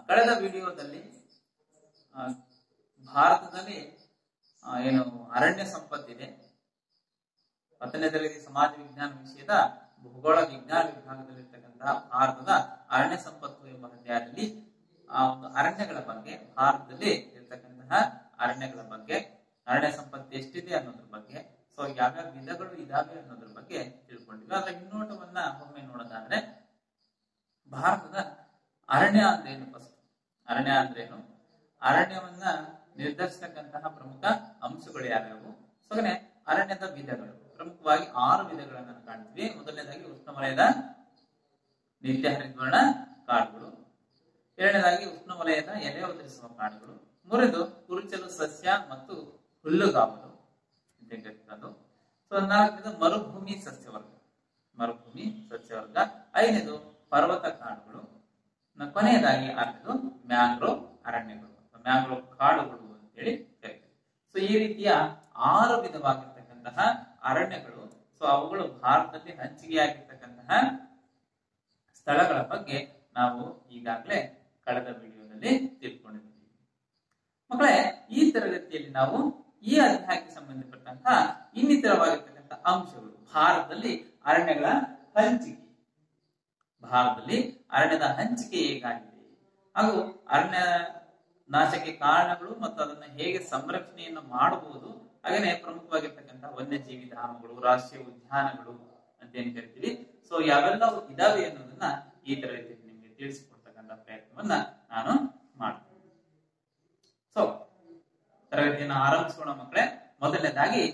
ಕಳೆದ ವಿಡಿಯೋದಲ್ಲಿ ಆ, ಭಾರತದಲ್ಲಿ ಆ, ಏನು ಅರಣ್ಯ ಸಂಪತ್ತಿದೆ ಹತ್ತನೇ ತರಗತಿ ಸಮಾಜ ವಿಜ್ಞಾನ ವಿಷಯದ ಭೂಗೋಳ ವಿಜ್ಞಾನ ವಿಭಾಗದಲ್ಲಿರ್ತಕ್ಕಂತಹ ಭಾರತದ ಅರಣ್ಯ ಸಂಪತ್ತು ಎಂಬ ಅಧ್ಯಾಯದಲ್ಲಿ ಆ ಒಂದು ಅರಣ್ಯಗಳ ಬಗ್ಗೆ ಭಾರತದಲ್ಲಿ ಇರ್ತಕ್ಕಂತಹ ಅರಣ್ಯಗಳ ಬಗ್ಗೆ ಅರಣ್ಯ ಸಂಪತ್ತು ಎಷ್ಟಿದೆ ಅನ್ನೋದ್ರ ಬಗ್ಗೆ ಸೊ ಯಾವ್ಯಾವ ವಿಧಗಳು ಇದಾವೆ ಅನ್ನೋದ್ರ ಬಗ್ಗೆ ತಿಳ್ಕೊಂಡಿದ್ವಿ ಅದರ ಹಿನ್ನೋಟವನ್ನ ಒಮ್ಮೆ ನೋಡೋದಾದ್ರೆ ಭಾರತದ ಅರಣ್ಯ ಅಂದ್ರೇನು ಫಸ್ಟ್ ಅರಣ್ಯ ಅಂದ್ರೇನು ಅರಣ್ಯವನ್ನ ನಿರ್ಧರಿಸತಕ್ಕಂತಹ ಪ್ರಮುಖ ಅಂಶಗಳು ಯಾವ್ಯಾವು ಸೊಗನೆ ಅರಣ್ಯದ ವಿಧಗಳು ಪ್ರಮುಖವಾಗಿ ಆರು ವಿಧಗಳನ್ನು ಕಾಣ್ತೀವಿ ಮೊದಲನೇದಾಗಿ ಉಷ್ಣವಲಯದ ನಿತ್ಯ ಹರಿದ್ವರ್ಣ ಕಾಡುಗಳು ಎರಡನೇದಾಗಿ ಉಷ್ಣವಲಯದ ಎಲೆ ಉದುರಿಸುವ ಕಾಡುಗಳು ಮೂರನೇದು ಕುರುಚಲು ಸಸ್ಯ ಮತ್ತು ಹುಲ್ಲುಗಾವಲು ಅಂತ ಕರೀತಾರೆ ಸೊ ನಾಲ್ಕನೇದು ಮರುಭೂಮಿ ಸಸ್ಯವರ್ಗ ಮರುಭೂಮಿ ಸಸ್ಯವರ್ಗ ಐದನೇದು ಪರ್ವತ ಕಾಡುಗಳು ನ- ಕೊನೆಯದಾಗಿ ಆರನೇದು ಮ್ಯಾಂಗ್ರೋವ್ ಅರಣ್ಯಗಳು ಮ್ಯಾಂಗ್ರೋವ್ ಕಾಡುಗಳು ಅಂತೇಳಿ ಕರೀತಾರೆ ಸೊ ಈ ರೀತಿಯ ಆರು ವಿಧವಾಗಿರ್ತಕ್ಕಂತಹ ಅರಣ್ಯಗಳು ಸೊ ಅವುಗಳು ಭಾರತದಲ್ಲಿ ಹಂಚಿಕೆಯಾಗಿರ್ತಕ್ಕಂತಹ ಸ್ಥಳಗಳ ಬಗ್ಗೆ ನಾವು ಈಗಾಗಲೇ ಕಳೆದ ವಿಡಿಯೋದಲ್ಲಿ ತಿಳ್ಕೊಂಡಿದ್ದೀವಿ ಮಕ್ಕಳೇ ಈ ತರಗತಿಯಲ್ಲಿ ನಾವು ಈ ಅಧ್ಯಾಯಕ್ಕೆ ಸಂಬಂಧಪಟ್ಟಂತಹ ಇನ್ನಿತರವಾಗಿರ್ತಕ್ಕಂಥ ಅಂಶಗಳು ಭಾರತದಲ್ಲಿ ಅರಣ್ಯಗಳ ಹಂಚಿಕೆ ಭಾರತದಲ್ಲಿ ಅರಣ್ಯದ ಹಂಚಿಕೆ ಹೇಗಾಗಿದೆ ಹಾಗೂ ಅರಣ್ಯ ನಾಶಕ್ಕೆ ಕಾರಣಗಳು ಮತ್ತು ಅದನ್ನ ಹೇಗೆ ಸಂರಕ್ಷಣೆಯನ್ನು ಮಾಡಬಹುದು ಹಾಗೇನೆ ಪ್ರಮುಖವಾಗಿರ್ತಕ್ಕಂಥ ವನ್ಯಜೀವಿ ಧಾಮಗಳು ರಾಷ್ಟ್ರೀಯ ಉದ್ಯಾನಗಳು ಅಂತ ಏನ್ ಕರಿತೀವಿ ಸೊ ಯಾವೆಲ್ಲವೂ ಇದಾವೆ ಅನ್ನೋದನ್ನ ಈ ತರಗತಿಯಲ್ಲಿ ನಿಮಗೆ ತಿಳಿಸಿಕೊಡ್ತಕ್ಕಂಥ ಪ್ರಯತ್ನವನ್ನ ನಾನು ಮಾಡ್ತೀನಿ ಸೊ ತರಗತಿಯನ್ನು ಆರಂಭಿಸೋಣ ಮಕ್ಕಳೇ ಮೊದಲನೇದಾಗಿ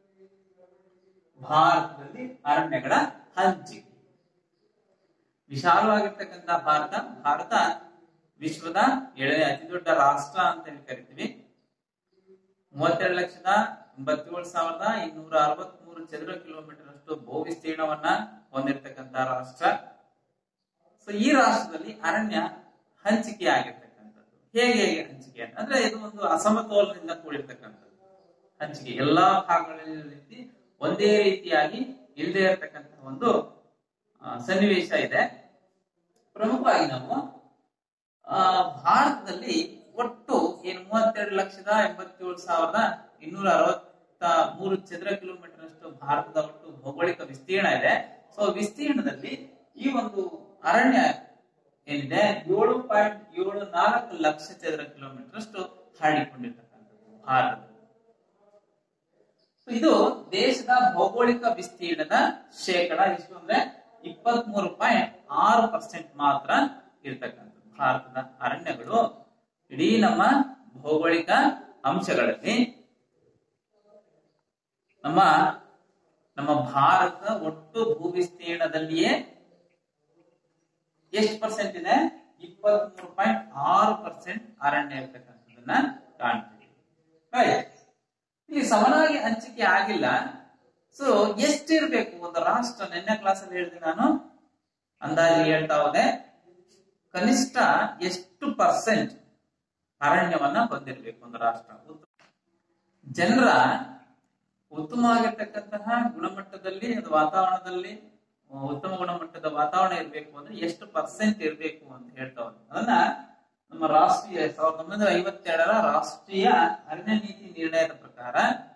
ಭಾರತದಲ್ಲಿ ಅರಣ್ಯಗಳ ಹಂಚಿಕೆ ವಿಶಾಲವಾಗಿರ್ತಕ್ಕಂಥ ಭಾರತ ಭಾರತ ವಿಶ್ವದ ಏಳನೇ ಅತಿ ದೊಡ್ಡ ರಾಷ್ಟ್ರ ಅಂತ ಹೇಳಿ ಕರಿತೀವಿ ಮೂವತ್ತೆರಡು ಲಕ್ಷದ ಎಂಬತ್ತೇಳು ಸಾವಿರದ ಇನ್ನೂರ ಅರವತ್ತ್ ಮೂರು ಚದರ ಕಿಲೋಮೀಟರ್ ಅಷ್ಟು ಭೂ ವಿಸ್ತೀರ್ಣವನ್ನ ಹೊಂದಿರತಕ್ಕಂತ ರಾಷ್ಟ್ರ ಸೊ ಈ ರಾಷ್ಟ್ರದಲ್ಲಿ ಅರಣ್ಯ ಹಂಚಿಕೆ ಆಗಿರ್ತಕ್ಕಂಥದ್ದು ಹೇಗೆ ಹೇಗೆ ಹಂಚಿಕೆ ಅಂತ ಅಂದ್ರೆ ಇದು ಒಂದು ಅಸಮತೋಲನದಿಂದ ಕೂಡಿರ್ತಕ್ಕಂಥದ್ದು ಹಂಚಿಕೆ ಎಲ್ಲಾ ಭಾಗಗಳಲ್ಲಿ ರೀತಿ ಒಂದೇ ರೀತಿಯಾಗಿ ಇಲ್ಲದೆ ಇರತಕ್ಕಂತ ಒಂದು ಆ, ಸನ್ನಿವೇಶ ಇದೆ ಪ್ರಮುಖವಾಗಿ ನಾವು ಆ, ಭಾರತದಲ್ಲಿ ಒಟ್ಟು ಏನು ಮೂವತ್ತೆರಡು ಲಕ್ಷದ ಎಂಬತ್ತೇಳು ಸಾವಿರದ ಇನ್ನೂರ ಅರವತ್ತ ಮೂರು ಚದರ ಕಿಲೋಮೀಟರ್ ಅಷ್ಟು ಭಾರತದ ಒಟ್ಟು ಭೌಗೋಳಿಕ ವಿಸ್ತೀರ್ಣ ಇದೆ ಸೊ ವಿಸ್ತೀರ್ಣದಲ್ಲಿ ಈ ಒಂದು ಅರಣ್ಯ ಏನಿದೆ ಏಳು ಪಾಯಿಂಟ್ ಏಳು ನಾಲ್ಕು ಲಕ್ಷ ಚದರ ಕಿಲೋಮೀಟರ್ ಅಷ್ಟು ಹರಡಿಕೊಂಡಿರ್ತಕ್ಕಂಥದ್ದು ಭಾರತದಲ್ಲಿ So ಇದು ದೇಶದ ಭೌಗೋಳಿಕ ವಿಸ್ತೀರ್ಣದ ಶೇಕಡ ಎಷ್ಟು ಅಂದ್ರೆ ಇಪ್ಪತ್ತ್ ಮೂರು ಪಾಯಿಂಟ್ ಆರು ಪರ್ಸೆಂಟ್ ಮಾತ್ರ ಇರ್ತಕ್ಕಂಥದ್ದು ಭಾರತದ ಅರಣ್ಯಗಳು ಇಡೀ ನಮ್ಮ ಭೌಗೋಳಿಕ ಅಂಶಗಳಲ್ಲಿ ನಮ್ಮ ನಮ್ಮ ಭಾರತದ ಒಟ್ಟು ಭೂ ವಿಸ್ತೀರ್ಣದಲ್ಲಿಯೇ ಎಷ್ಟು ಪರ್ಸೆಂಟ್ ಇದೆ ಇಪ್ಪತ್ತ್ ಮೂರು ಪಾಯಿಂಟ್ ಆರು ಪರ್ಸೆಂಟ್ ಅರಣ್ಯ ಇರ್ತಕ್ಕಂಥದ್ದನ್ನ ಕಾಣ್ತೀವಿ Right. ಇಲ್ಲಿ ಸಮನಾಗಿ ಹಂಚಿಕೆ ಆಗಿಲ್ಲ ಸೊ ಎಷ್ಟಿರ್ಬೇಕು ಒಂದು ರಾಷ್ಟ್ರ ನಿನ್ನೆ ಕ್ಲಾಸ್ ಅಲ್ಲಿ ಹೇಳಿದೆ ನಾನು ಅಂದಾಜು ಹೇಳ್ತಾ ಹೋದೆ ಕನಿಷ್ಠ ಎಷ್ಟು ಪರ್ಸೆಂಟ್ ಅರಣ್ಯವನ್ನ ಹೊಂದಿರಬೇಕು ಒಂದು ರಾಷ್ಟ್ರ ಉತ್ತ- ಜನರ ಉತ್ತಮವಾಗಿರ್ತಕ್ಕಂತಹ ಗುಣಮಟ್ಟದಲ್ಲಿ ಅದು ವಾತಾವರಣದಲ್ಲಿ ಆ, ಉತ್ತಮ ಗುಣಮಟ್ಟದ ವಾತಾವರಣ ಇರಬೇಕು ಅಂದ್ರೆ ಎಷ್ಟು ಪರ್ಸೆಂಟ್ ಇರಬೇಕು ಅಂತ ಹೇಳ್ತಾ ಹೋದೆ ಅದನ್ನ ನಮ್ಮ ರಾಷ್ಟ್ರೀಯ ಸಾವಿರದ ಒಂಬೈನೂರ ಐವತ್ತೆರಡರ ರಾಷ್ಟ್ರೀಯ ಅರಣ್ಯ ನೀತಿ ನಿರ್ಣಯದ ಪ್ರಕಾರ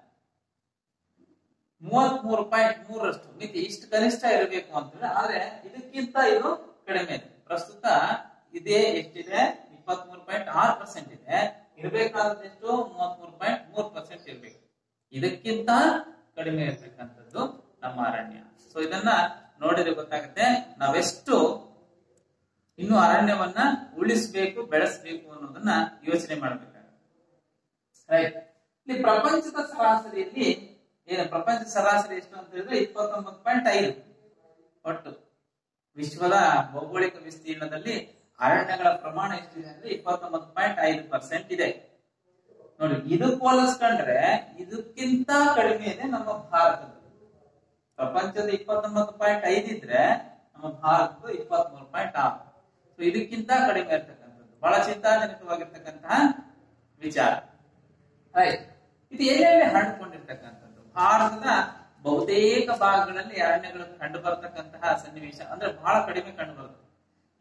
ಮೂವತ್ತ್ ಮೂರು ಪಾಯಿಂಟ್ ಮೂರರಷ್ಟು ಮಿತಿ ಇಷ್ಟು ಕನಿಷ್ಠ ಇರಬೇಕು ಅಂತ ಹೇಳಿ ಆದ್ರೆ ಇದಕ್ಕಿಂತ ಇದು ಕಡಿಮೆ ಇದೆ ಪ್ರಸ್ತುತ ಇದೇ ಎಷ್ಟಿದೆ ಇಪ್ಪತ್ತ್ ಮೂರು ಪಾಯಿಂಟ್ ಆರು ಪರ್ಸೆಂಟ್ ಇದೆ ಇರಬೇಕಾದಷ್ಟು ಮೂವತ್ತ್ ಮೂರು ಪಾಯಿಂಟ್ ಮೂರು ಪರ್ಸೆಂಟ್ ಇರಬೇಕು ಇದಕ್ಕಿಂತ ಕಡಿಮೆ ಇರ್ತಕ್ಕಂಥದ್ದು ನಮ್ಮ ಅರಣ್ಯ ಸೊ ಇದನ್ನ ನೋಡಿದ್ರೆ ಗೊತ್ತಾಗುತ್ತೆ ನಾವೆಷ್ಟು ಇನ್ನು ಅರಣ್ಯವನ್ನ ಉಳಿಸಬೇಕು ಬೆಳೆಸಬೇಕು ಅನ್ನೋದನ್ನ ಯೋಚನೆ ಮಾಡಬೇಕಾಗುತ್ತೆ ರೈಟ್ ಇಲ್ಲಿ ಪ್ರಪಂಚದ ಸರಾಸರಿಯಲ್ಲಿ ಏನು ಪ್ರಪಂಚ ಸರಾಸರಿ ಎಷ್ಟು ಅಂತ ಹೇಳಿದ್ರೆ ಇಪ್ಪತ್ತೊಂಬತ್ತು ಪಾಯಿಂಟ್ ಐದು ಒಟ್ಟು ವಿಶ್ವದ ಭೌಗೋಳಿಕ ವಿಸ್ತೀರ್ಣದಲ್ಲಿ ಅರಣ್ಯಗಳ ಪ್ರಮಾಣ ಎಷ್ಟಿದೆ ಅಂದ್ರೆ ಇಪ್ಪತ್ತೊಂಬತ್ತು ಪಾಯಿಂಟ್ ಐದು ಪರ್ಸೆಂಟ್ ಇದೆ ನೋಡಿ ಇದಕ್ಕೆ ಹೋಲಿಸ್ಕೊಂಡ್ರೆ ಇದಕ್ಕಿಂತ ಕಡಿಮೆ ಇದೆ ನಮ್ಮ ಭಾರತದ ಪ್ರಪಂಚದ ಇಪ್ಪತ್ತೊಂಬತ್ತು ಪಾಯಿಂಟ್ ಐದು ಇದ್ರೆ ನಮ್ಮ ಭಾರತದ ಇಪ್ಪತ್ತ್ ಮೂರು ಪಾಯಿಂಟ್ ಆರು ಸೊ ಇದಕ್ಕಿಂತ ಕಡಿಮೆ ಇರ್ತಕ್ಕಂಥದ್ದು ಬಹಳ ಚಿಂತಾಜನಕವಾಗಿರ್ತಕ್ಕಂತಹ ವಿಚಾರ ರೈಟ್ ಇದು ಎಲ್ಲೆಲ್ಲಿ ಹರಡಿಕೊಂಡಿರ್ತಕ್ಕಂಥದ್ದು ಭಾರತದ ಬಹುತೇಕ ಭಾಗಗಳಲ್ಲಿ ಅರಣ್ಯಗಳು ಕಂಡು ಬರ್ತಕ್ಕಂತಹ ಸನ್ನಿವೇಶ ಅಂದ್ರೆ ಬಹಳ ಕಡಿಮೆ ಕಂಡು ಬರುತ್ತೆ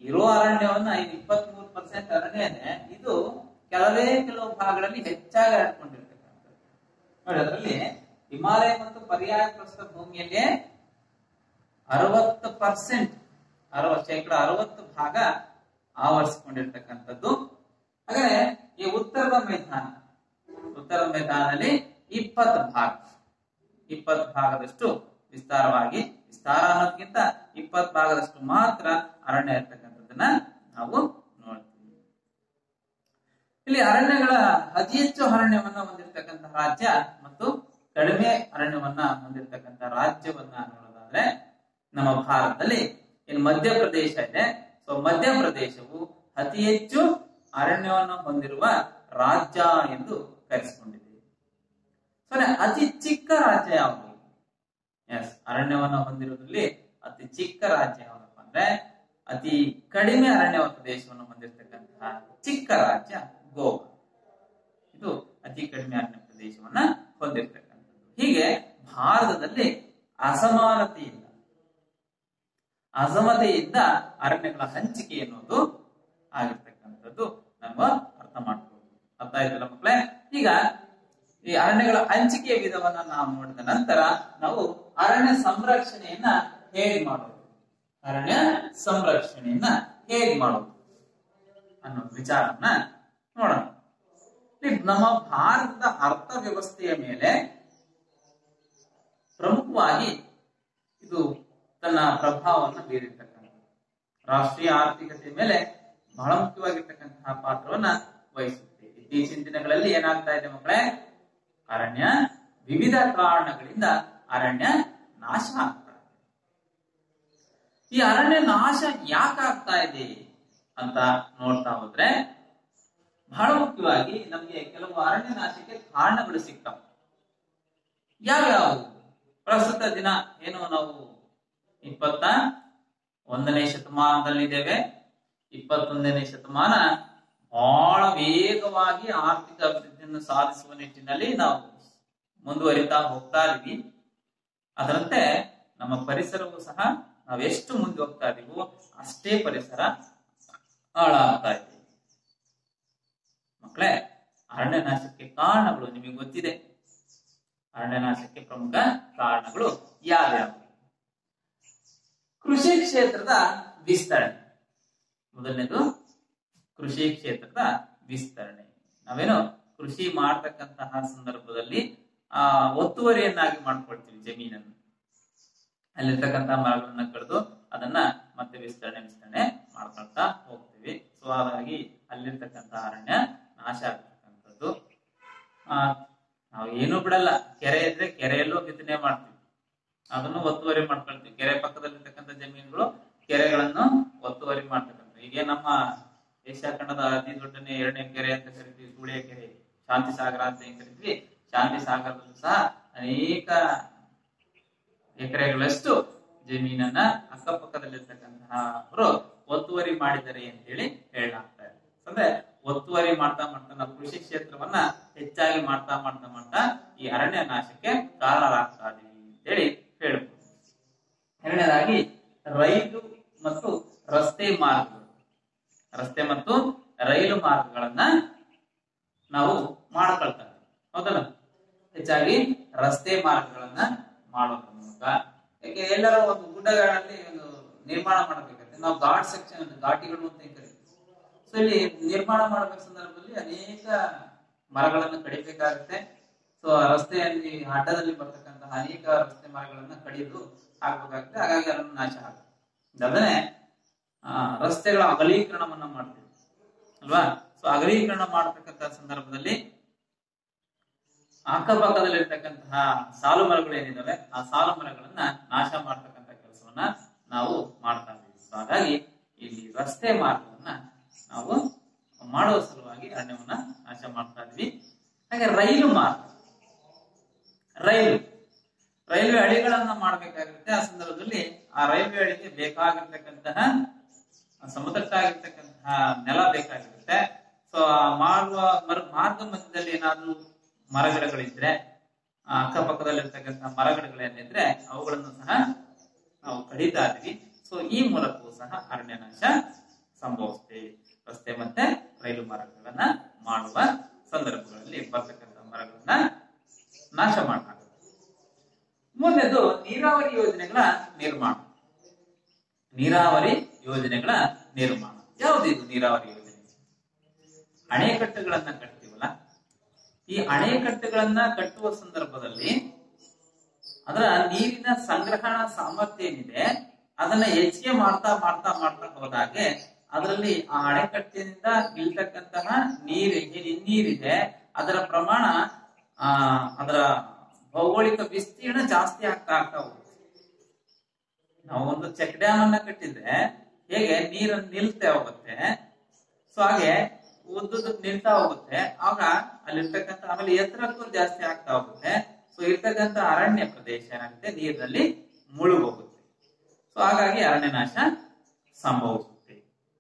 ಇರೋ ಅರಣ್ಯವನ್ನ ಇದು ಇಪ್ಪತ್ತ್ ಮೂರು ಪರ್ಸೆಂಟ್ ಅರಣ್ಯ ಇದೆ ಇದು ಕೆಲವೇ ಕೆಲವು ಭಾಗಗಳಲ್ಲಿ ಹೆಚ್ಚಾಗಿ ಹರಡ್ಕೊಂಡಿರ್ತಕ್ಕಂಥದ್ದು ನೋಡಿ ಅದರಲ್ಲಿ ಹಿಮಾಲಯ ಮತ್ತು ಪರ್ಯಾಯ ಪ್ರಸ್ಥ ಭೂಮಿಯಲ್ಲಿ ಅರವತ್ತು ಪರ್ಸೆಂಟ್ ಅರವತ್ತು ಶೇಕಡ ಅರವತ್ತು ಭಾಗ ಆವರಿಸಿಕೊಂಡಿರ್ತಕ್ಕಂಥದ್ದು ಹಾಗಾದ್ರೆ ಈ ಉತ್ತರದ ಮೈದಾನ ಉತ್ತರದ ಮೈದಾನದಲ್ಲಿ ಇಪ್ಪತ್ತು ಭಾಗ ಇಪ್ಪತ್ತು ಭಾಗದಷ್ಟು ವಿಸ್ತಾರವಾಗಿ ವಿಸ್ತಾರ ಅನ್ನೋದಕ್ಕಿಂತ ಇಪ್ಪತ್ತು ಭಾಗದಷ್ಟು ಮಾತ್ರ ಅರಣ್ಯ ಇರ್ತಕ್ಕಂಥದ್ದನ್ನ ನಾವು ನೋಡ್ತೀವಿ ಇಲ್ಲಿ ಅರಣ್ಯಗಳ ಅತಿ ಹೆಚ್ಚು ಅರಣ್ಯವನ್ನ ಹೊಂದಿರತಕ್ಕಂತಹ ರಾಜ್ಯ ಮತ್ತು ಕಡಿಮೆ ಅರಣ್ಯವನ್ನ ಹೊಂದಿರತಕ್ಕಂಥ ರಾಜ್ಯವನ್ನ ನೋಡೋದಾದ್ರೆ ನಮ್ಮ ಭಾರತದಲ್ಲಿ ಇನ್ನು ಮಧ್ಯಪ್ರದೇಶ ಇದೆ ಸೊ ಮಧ್ಯಪ್ರದೇಶವು ಅತಿ ಹೆಚ್ಚು ಅರಣ್ಯವನ್ನು ಹೊಂದಿರುವ ರಾಜ್ಯ ಎಂದು ಕರೆಸಿಕೊಂಡಿದೆ ಸೊ ಅತಿ ಚಿಕ್ಕ ರಾಜ್ಯ ಯಾವುದು ಎಸ್ ಅರಣ್ಯವನ್ನು ಹೊಂದಿರುವುದರಲ್ಲಿ ಅತಿ ಚಿಕ್ಕ ರಾಜ್ಯ ಯಾವ್ದಪ್ಪ ಅಂದ್ರೆ ಅತಿ ಕಡಿಮೆ ಅರಣ್ಯ ಪ್ರದೇಶವನ್ನು ಹೊಂದಿರತಕ್ಕಂತಹ ಚಿಕ್ಕ ರಾಜ್ಯ ಗೋವಾ ಇದು ಅತಿ ಕಡಿಮೆ ಅರಣ್ಯ ಪ್ರದೇಶವನ್ನ ಹೊಂದಿರತಕ್ಕಂಥದ್ದು ಹೀಗೆ ಭಾರತದಲ್ಲಿ ಅಸಮಾನತೆಯಿಂದ ಅಸಮತೆಯಿಂದ ಅರಣ್ಯಗಳ ಹಂಚಿಕೆ ಎನ್ನುವುದು ಆಗಿರ್ತಕ್ಕಂಥದ್ದು ನಾವು ಅರ್ಥ ಮಾಡ್ಕೋಬಹುದು ಅರ್ಥ ಆಯ್ತಲ್ಲ ಮಕ್ಕಳೇ ಈಗ ಈ ಅರಣ್ಯಗಳ ಹಂಚಿಕೆಯ ವಿಧವನ್ನ ನಾವು ನೋಡಿದ ನಂತರ ನಾವು ಅರಣ್ಯ ಸಂರಕ್ಷಣೆಯನ್ನ ಹೇಗೆ ಮಾಡೋದು ಅರಣ್ಯ ಸಂರಕ್ಷಣೆಯನ್ನ ಹೇಗೆ ಮಾಡೋದು ಅನ್ನೋ ವಿಚಾರವನ್ನ ನೋಡೋಣ ಇಲ್ಲಿ ನಮ್ಮ ಭಾರತದ ಅರ್ಥವ್ಯವಸ್ಥೆಯ ಮೇಲೆ ಪ್ರಮುಖವಾಗಿ ಇದು ತನ್ನ ಪ್ರಭಾವವನ್ನು ಬೀರಿರ್ತಕ್ಕಂಥದ್ದು ರಾಷ್ಟ್ರೀಯ ಆರ್ಥಿಕತೆ ಮೇಲೆ ಬಹಳ ಮುಖ್ಯವಾಗಿರ್ತಕ್ಕಂತಹ ಪಾತ್ರವನ್ನ ವಹಿಸುತ್ತೆ ಇತ್ತೀಚಿನ ದಿನಗಳಲ್ಲಿ ಏನಾಗ್ತಾ ಇದೆ ಮಕ್ಕಳೇ ಅರಣ್ಯ ವಿವಿಧ ಕಾರಣಗಳಿಂದ ಅರಣ್ಯ ನಾಶ ಆಗ್ತಾ ಇದೆ ಈ ಅರಣ್ಯ ನಾಶ ಯಾಕಾಗ್ತಾ ಇದೆ ಅಂತ ನೋಡ್ತಾ ಹೋದ್ರೆ ಬಹಳ ಮುಖ್ಯವಾಗಿ ನಮಗೆ ಕೆಲವು ಅರಣ್ಯ ನಾಶಕ್ಕೆ ಕಾರಣಗಳು ಸಿಗ್ತಾವ ಯಾವ್ಯಾವು ಪ್ರಸ್ತುತ ದಿನ ಏನು ನಾವು ಇಪ್ಪತ್ತ ಒಂದನೇ ಶತಮಾನದಲ್ಲಿದ್ದೇವೆ ಇಪ್ಪತ್ತೊಂದನೇ ಶತಮಾನ ಬಹಳ ವೇಗವಾಗಿ ಆರ್ಥಿಕ ಅಭಿವೃದ್ಧಿಯನ್ನು ಸಾಧಿಸುವ ನಿಟ್ಟಿನಲ್ಲಿ ನಾವು ಮುಂದುವರಿತಾ ಹೋಗ್ತಾ ಇದೀವಿ ಅದರಂತೆ ನಮ್ಮ ಪರಿಸರವು ಸಹ ನಾವೆಷ್ಟು ಮುಂದೆ ಹೋಗ್ತಾ ಇದೀವೋ ಅಷ್ಟೇ ಪರಿಸರ ಹಾಳಾಗ್ತಾ ಇದೆ ಮಕ್ಕಳೇ ಅರಣ್ಯ ನಾಶಕ್ಕೆ ಕಾರಣಗಳು ನಿಮಗೆ ಗೊತ್ತಿದೆ ಅರಣ್ಯ ನಾಶಕ್ಕೆ ಪ್ರಮುಖ ಕಾರಣಗಳು ಯಾವ್ಯಾವು ಕೃಷಿ ಕ್ಷೇತ್ರದ ವಿಸ್ತರಣೆ ಮೊದಲನೇದು ಕೃಷಿ ಕ್ಷೇತ್ರದ ವಿಸ್ತರಣೆ ನಾವೇನು ಕೃಷಿ ಮಾಡತಕ್ಕಂತಹ ಸಂದರ್ಭದಲ್ಲಿ ಆ ಒತ್ತುವರಿಯನ್ನಾಗಿ ಮಾಡ್ಕೊಳ್ತೀವಿ ಜಮೀನನ್ನು ಅಲ್ಲಿರ್ತಕ್ಕಂತಹ ಮರಗಳನ್ನ ಕಡಿದು ಅದನ್ನ ಮತ್ತೆ ವಿಸ್ತರಣೆ ವಿಸ್ತರಣೆ ಮಾಡ್ಕೊಳ್ತಾ ಹೋಗ್ತೀವಿ ಸೊ ಹಾಗಾಗಿ ಅಲ್ಲಿರ್ತಕ್ಕಂತಹ ಅರಣ್ಯ ನಾಶ ಆಗ್ತಕ್ಕಂಥದ್ದು ಆ ನಾವು ಏನು ಬಿಡಲ್ಲ ಕೆರೆ ಇದ್ರೆ ಕೆರೆಯಲ್ಲೂ ಬಿತ್ತನೆ ಮಾಡ್ತೀವಿ ಅದನ್ನು ಒತ್ತುವರಿ ಮಾಡ್ಕೊಳ್ತೀವಿ ಕೆರೆ ಪಕ್ಕದಲ್ಲಿರ್ತಕ್ಕಂಥ ಜಮೀನುಗಳು ಕೆರೆಗಳನ್ನು ಒತ್ತುವರಿ ಮಾಡ್ತಕ್ಕಂಥ ಈಗ ನಮ್ಮ ಏಷ್ಯಾ ಖಂಡದ ಅತಿ ದೊಡ್ಡನೇ ಎರಡನೇ ಕೆರೆ ಅಂತ ಕರಿತೀವಿ ಸೂಳಿಯ ಕೆರೆ ಶಾಂತಿ ಸಾಗರ ಅಂತ ಏನ್ ಕರಿತೀವಿ ಶಾಂತಿ ಸಾಗರದಲ್ಲೂ ಸಹ ಅನೇಕ ಎಕರೆಗಳಷ್ಟು ಜಮೀನನ್ನ ಅಕ್ಕಪಕ್ಕದಲ್ಲಿರ್ತಕ್ಕಂತಹ ಅವರು ಒತ್ತುವರಿ ಮಾಡಿದ್ದಾರೆ ಅಂತೇಳಿ ಹೇಳಲಾಗ್ತಾ ಇದೆ ಅಂದ್ರೆ ಒತ್ತುವರಿ ಮಾಡ್ತಾ ಮಾಡ್ತಾ ನಾವು ಕೃಷಿ ಕ್ಷೇತ್ರವನ್ನ ಹೆಚ್ಚಾಗಿ ಮಾಡ್ತಾ ಮಾಡ್ತಾ ಮಾಡ್ತಾ ಈ ಅರಣ್ಯ ನಾಶಕ್ಕೆ ಕಾರಣರಾಗ್ತಾ ಇದೀವಿ ಅಂತೇಳಿ ಹೇಳ್ಬೋದು ಎರಡನೇದಾಗಿ ರೈಲು ಮತ್ತು ರಸ್ತೆ ಮಾರ್ಗಗಳು ರಸ್ತೆ ಮತ್ತು ರೈಲು ಮಾರ್ಗಗಳನ್ನ ನಾವು ಮಾಡ್ಕೊಳ್ತಾ ಇದ್ದೀವಿ ಹೌದಲ್ಲ ಹೆಚ್ಚಾಗಿ ರಸ್ತೆ ಮಾರ್ಗಗಳನ್ನ ಮಾಡೋದ್ರ ಮೂಲಕ ಯಾಕೆ ಎಲ್ಲರ ಒಂದು ಗುಡ್ಡಗಳಲ್ಲಿ ಒಂದು ನಿರ್ಮಾಣ ಮಾಡಬೇಕಾಗುತ್ತೆ ನಾವು ಘಾಟ್ ಸೆಕ್ಷನ್ ಘಾಟಿಗಳು ಅಂತ ಕರಿತೀವಿ ಸೊ ಇಲ್ಲಿ ನಿರ್ಮಾಣ ಮಾಡಬೇಕ ಸಂದರ್ಭದಲ್ಲಿ ಅನೇಕ ಮರಗಳನ್ನು ಕಡಿಬೇಕಾಗುತ್ತೆ ಸೊ ರಸ್ತೆಯಲ್ಲಿ ಅಡ್ಡದಲ್ಲಿ ಬರ್ತಕ್ಕಂತಹ ಅನೇಕ ರಸ್ತೆ ಮರಗಳನ್ನ ಕಡಿದು ಹಾಕ್ಬೇಕಾಗುತ್ತೆ ಹಾಗಾಗಿ ಅದನ್ನು ನಾಶ ಆಗುತ್ತೆ ಅದನ್ನೇ ಆ ರಸ್ತೆಗಳ ಅಗಲೀಕರಣವನ್ನ ಮಾಡ್ತೀವಿ ಅಲ್ವಾ ಸೊ ಅಗಲೀಕರಣ ಮಾಡತಕ್ಕಂತಹ ಸಂದರ್ಭದಲ್ಲಿ ಅಕ್ಕಪಕ್ಕದಲ್ಲಿರ್ತಕ್ಕಂತಹ ಸಾಲು ಮರಗಳು ಏನಿದಾವೆ ಆ ಸಾಲು ಮರಗಳನ್ನ ನಾಶ ಮಾಡ್ತಕ್ಕಂಥ ಕೆಲಸವನ್ನ ನಾವು ಮಾಡ್ತಾ ಇದ್ದೀವಿ ಸೊ ಹಾಗಾಗಿ ಇಲ್ಲಿ ರಸ್ತೆ ಮಾರ್ಗವನ್ನ ನಾವು ಮಾಡುವ ಸಲುವಾಗಿ ಅರಣ್ಯವನ್ನ ನಾಶ ಮಾಡ್ತಾ ಇದ್ವಿ ಹಾಗೆ ರೈಲು ಮಾರ್ಗ ರೈಲು ರೈಲ್ವೆ ಹಳಿಗಳನ್ನ ಮಾಡ್ಬೇಕಾಗಿರುತ್ತೆ ಆ ಸಂದರ್ಭದಲ್ಲಿ ಆ ರೈಲ್ವೆ ಹಳಿಗೆ ಬೇಕಾಗಿರ್ತಕ್ಕಂತಹ ಸಮತಟ್ಟಾಗಿರ್ತಕ್ಕಂತಹ ನೆಲ ಬೇಕಾಗಿರುತ್ತೆ ಸೊ ಮಾಡುವ ಮರ- ಮಾರ್ಗ ಮಧ್ಯದಲ್ಲಿ ಏನಾದ್ರೂ ಮರಗಿಡಗಳಿದ್ರೆ ಆ ಅಕ್ಕಪಕ್ಕದಲ್ಲಿರ್ತಕ್ಕಂತಹ ಮರಗಿಡಗಳೇನಿದ್ರೆ ಅವುಗಳನ್ನು ಸಹ ನಾವು ಕಡಿತಾ ಇದ್ವಿ ಸೊ ಈ ಮೂಲಕವೂ ಸಹ ಅರಣ್ಯ ನಾಶ ಸಂಭವಿಸುತ್ತೆ ರಸ್ತೆ ಮತ್ತೆ ರೈಲು ಮಾರ್ಗಗಳನ್ನ ಮಾಡುವ ಸಂದರ್ಭಗಳಲ್ಲಿ ಬರ್ತಕ್ಕಂಥ ಮರಗಳನ್ನ ನಾಶ ಮಾಡಲಾಗುತ್ತೆ ಮುಂದೆದು ನೀರಾವರಿ ಯೋಜನೆಗಳ ನಿರ್ಮಾಣ ನೀರಾವರಿ ಯೋಜನೆಗಳ ನಿರ್ಮಾಣ ಯಾವುದಿದು ನೀರಾವರಿ ಯೋಜನೆ ಅಣೆಕಟ್ಟುಗಳನ್ನ ಕಟ್ತೀವಲ್ಲ ಈ ಅಣೆಕಟ್ಟುಗಳನ್ನ ಕಟ್ಟುವ ಸಂದರ್ಭದಲ್ಲಿ ಅದರ ನೀರಿನ ಸಂಗ್ರಹಣಾ ಸಾಮರ್ಥ್ಯ ಏನಿದೆ ಅದನ್ನ ಹೆಚ್ಚಿಗೆ ಮಾಡ್ತಾ ಮಾಡ್ತಾ ಮಾಡ್ತಾ ಹೋದಾಗೆ ಅದರಲ್ಲಿ ಆ ಅಣೆಕಟ್ಟಿನಿಂದ ಇಳ್ತಕ್ಕಂತಹ ನೀರು ಏನ್ ನೀರಿದೆ ಅದರ ಪ್ರಮಾಣ ಆ ಅದರ ಭೌಗೋಳಿಕ ವಿಸ್ತೀರ್ಣ ಜಾಸ್ತಿ ಆಗ್ತಾ ಆಗ್ತಾ ಹೋಗುತ್ತೆ ನಾವು ಒಂದು ಚೆಕ್ ಡ್ಯಾಮ್ ಅನ್ನ ಕಟ್ಟಿದ್ರೆ ಹೇಗೆ ನೀರನ್ನು ನಿಲ್ತಾ ಹೋಗುತ್ತೆ ಸೊ ಹಾಗೆ ಉದ್ದುದಕ್ಕೆ ನಿಲ್ತಾ ಹೋಗುತ್ತೆ ಆಗ ಅಲ್ಲಿರ್ತಕ್ಕಂಥ ಆಮೇಲೆ ಎತ್ತರಕ್ಕೂ ಜಾಸ್ತಿ ಆಗ್ತಾ ಹೋಗುತ್ತೆ ಸೊ ಇರ್ತಕ್ಕಂಥ ಅರಣ್ಯ ಪ್ರದೇಶ ಏನಾಗುತ್ತೆ ನೀರಿನಲ್ಲಿ ಮುಳುಗೋಗುತ್ತೆ ಸೊ ಹಾಗಾಗಿ ಅರಣ್ಯ ನಾಶ ಸಂಭವಿಸುತ್ತೆ